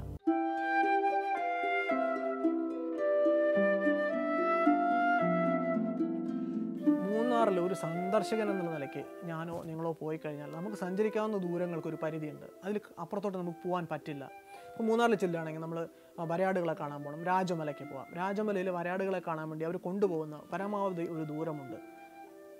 മൂന്നാറിൽ ഒരു സന്ദർശകൻ എന്നുള്ള നിലയ്ക്ക് ഞാനോ നിങ്ങളോ പോയി കഴിഞ്ഞാൽ നമുക്ക് സഞ്ചരിക്കാവുന്ന ദൂരങ്ങൾക്ക് ഒരു പരിധിയുണ്ട് അതിൽ അപ്പുറത്തോട്ട് നമുക്ക് പോകാൻ പറ്റില്ല ഇപ്പോൾ മൂന്നാറിൽ ചെല്ലുകയാണെങ്കിൽ നമ്മൾ വരയാടുകളെ കാണാൻ പോകണം രാജമലയ്ക്ക് പോകാം രാജമലയിൽ വരയാടുകളെ കാണാൻ വേണ്ടി അവർ കൊണ്ടുപോകുന്ന പരമാവധി ഒരു ദൂരമുണ്ട്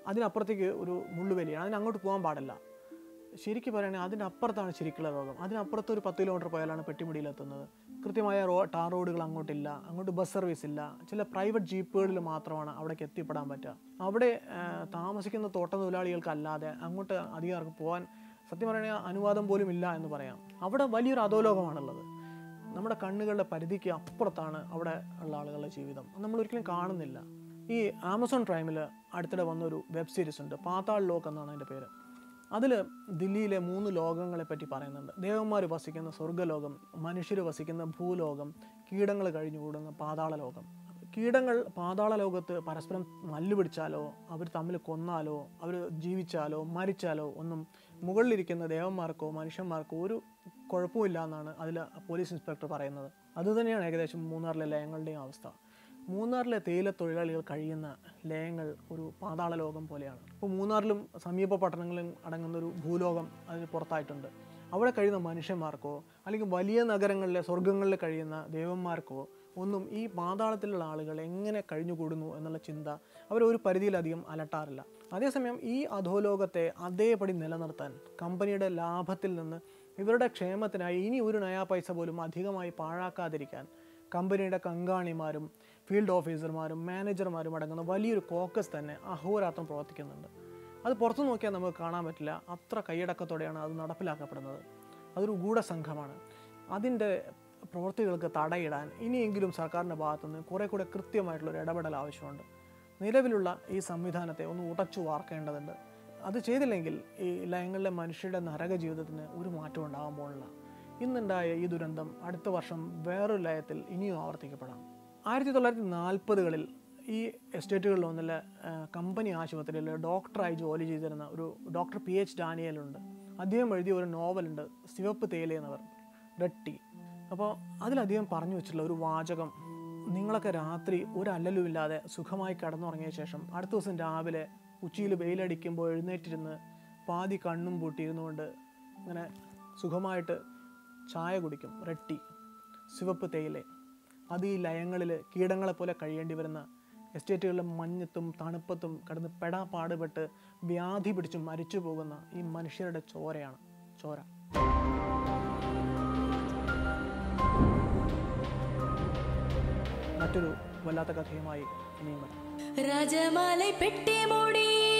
അതിനപ്പുറത്തേക്ക് ഒരു മുള്ളുവലിയാണ് അതിനങ്ങോട്ട് പോകാൻ പാടില്ല ശരിക്കും പറയുകയാണെങ്കിൽ അതിൻ്റെ അപ്പുറത്താണ് ശരിക്കുള്ള ലോകം അതിനപ്പുറത്ത് ഒരു പത്ത് കിലോമീറ്റർ പോയാലാണ് പെട്ടിമുടിയിലെത്തുന്നത് കൃത്യമായ റോ ടാർ റോഡുകൾ അങ്ങോട്ടില്ല അങ്ങോട്ട് ബസ് സർവീസ് ഇല്ല ചില പ്രൈവറ്റ് ജീപ്പുകളിൽ മാത്രമാണ് അവിടേക്ക് എത്തിപ്പെടാൻ പറ്റുക അവിടെ ആ, താമസിക്കുന്ന തോട്ട തൊഴിലാളികൾക്കല്ലാതെ അങ്ങോട്ട് അധികം ആർക്ക് പോകാൻ സത്യം പറയുകയാണെങ്കിൽ അനുവാദം പോലും ഇല്ല എന്ന് പറയാം അവിടെ വലിയൊരു അധോലോകമാണുള്ളത് നമ്മുടെ കണ്ണുകളുടെ പരിധിക്ക് അപ്പുറത്താണ് അവിടെ ഉള്ള ആളുകളുടെ ജീവിതം അത് നമ്മൾ ഒരിക്കലും കാണുന്നില്ല ഈ ആമസോൺ പ്രൈമിൽ അടുത്തിടെ വന്നൊരു വെബ് സീരീസ് ഉണ്ട് പാതാൾ ലോക്ക് എന്നാണ് അതിൻ്റെ പേര് അതിൽ ദില്ലിയിലെ മൂന്ന് ലോകങ്ങളെ പറ്റി പറയുന്നുണ്ട് ദേവന്മാർ വസിക്കുന്ന സ്വർഗ്ഗലോകം മനുഷ്യർ വസിക്കുന്ന ഭൂലോകം കീടങ്ങൾ കഴിഞ്ഞുകൂടുന്ന പാതാള ലോകം കീടങ്ങൾ പാതാള ലോകത്ത് പരസ്പരം മല്ല് പിടിച്ചാലോ അവർ തമ്മിൽ കൊന്നാലോ അവർ ജീവിച്ചാലോ മരിച്ചാലോ ഒന്നും മുകളിലിരിക്കുന്ന ദേവന്മാർക്കോ മനുഷ്യന്മാർക്കോ ഒരു കുഴപ്പമില്ല എന്നാണ് അതിൽ പോലീസ് ഇൻസ്പെക്ടർ പറയുന്നത് അതുതന്നെയാണ് ഏകദേശം മൂന്നാറിലെ ലയങ്ങളുടെയും അവസ്ഥ മൂന്നാറിലെ തേയില തൊഴിലാളികൾ കഴിയുന്ന ലയങ്ങൾ ഒരു പാതാള ലോകം പോലെയാണ് ഇപ്പോൾ മൂന്നാറിലും സമീപ പട്ടണങ്ങളിലും അടങ്ങുന്ന ഒരു ഭൂലോകം അതിന് പുറത്തായിട്ടുണ്ട് അവിടെ കഴിയുന്ന മനുഷ്യന്മാർക്കോ അല്ലെങ്കിൽ വലിയ നഗരങ്ങളിലെ സ്വർഗങ്ങളിൽ കഴിയുന്ന ദേവന്മാർക്കോ ഒന്നും ഈ പാതാളത്തിലുള്ള ആളുകൾ എങ്ങനെ കഴിഞ്ഞുകൂടുന്നു എന്നുള്ള ചിന്ത അവർ ഒരു പരിധിയിലധികം അലട്ടാറില്ല അതേസമയം ഈ അധോലോകത്തെ അതേപടി നിലനിർത്താൻ കമ്പനിയുടെ ലാഭത്തിൽ നിന്ന് ഇവരുടെ ക്ഷേമത്തിനായി ഇനി ഒരു നയാ പൈസ പോലും അധികമായി പാഴാക്കാതിരിക്കാൻ കമ്പനിയുടെ കങ്കാണിമാരും ഫീൽഡ് ഓഫീസർമാരും മാനേജർമാരും അടങ്ങുന്ന വലിയൊരു കോക്കസ് തന്നെ അഹോരാത്രം പ്രവർത്തിക്കുന്നുണ്ട് അത് പുറത്തു നോക്കിയാൽ നമുക്ക് കാണാൻ പറ്റില്ല അത്ര കൈയടക്കത്തോടെയാണ് അത് നടപ്പിലാക്കപ്പെടുന്നത് അതൊരു ഗൂഢസംഘമാണ് അതിൻ്റെ പ്രവൃത്തികൾക്ക് തടയിടാൻ ഇനിയെങ്കിലും സർക്കാരിൻ്റെ ഭാഗത്തുനിന്ന് കുറേ കൂടെ കൃത്യമായിട്ടുള്ളൊരു ഇടപെടൽ ആവശ്യമുണ്ട് നിലവിലുള്ള ഈ സംവിധാനത്തെ ഒന്ന് ഉടച്ചു വാർക്കേണ്ടതുണ്ട് അത് ചെയ്തില്ലെങ്കിൽ ഈ ലയങ്ങളിലെ മനുഷ്യരുടെ നരക ജീവിതത്തിന് ഒരു മാറ്റം ഉണ്ടാകാൻ പോകുന്നില്ല ഇന്നുണ്ടായ ഈ ദുരന്തം അടുത്ത വർഷം വേറൊരു ലയത്തിൽ ഇനിയും ആവർത്തിക്കപ്പെടാം ആയിരത്തി തൊള്ളായിരത്തി നാൽപ്പതുകളിൽ ഈ എസ്റ്റേറ്റുകളിൽ ഒന്നിൽ കമ്പനി ആശുപത്രിയിൽ ഡോക്ടറായി ജോലി ചെയ്തിരുന്ന ഒരു ഡോക്ടർ പി എച്ച് ഡാനിയലുണ്ട് അദ്ദേഹം എഴുതിയ ഒരു നോവലുണ്ട് സിവപ്പ് തേയില എന്നവർ റെഡ് ടീ അപ്പോൾ അതിലധികം പറഞ്ഞു വെച്ചിട്ടുള്ള ഒരു വാചകം നിങ്ങളൊക്കെ രാത്രി ഒരു അല്ലലും ഇല്ലാതെ സുഖമായി കിടന്നുറങ്ങിയ ശേഷം അടുത്ത ദിവസം രാവിലെ ഉച്ചയിൽ വെയിലടിക്കുമ്പോൾ എഴുന്നേറ്റിരുന്ന് പാതി കണ്ണും പൂട്ടിയിരുന്നുകൊണ്ട് ഇങ്ങനെ സുഖമായിട്ട് ചായ കുടിക്കും റെഡ് ടീ സിവപ്പ് തേയില അത് ഈ ലയങ്ങളിൽ കീടങ്ങളെ പോലെ കഴിയേണ്ടി വരുന്ന എസ്റ്റേറ്റുകളിലെ മഞ്ഞത്തും തണുപ്പത്തും കിടന്ന് പെടാ പാടുപെട്ട് വ്യാധി പിടിച്ച് മരിച്ചു പോകുന്ന ഈ മനുഷ്യരുടെ ചോരയാണ് ചോര മറ്റൊരു വല്ലാത്ത കഥയുമായി ഇനിയും വരാം രാജമാலை പെട്ടി മൂടി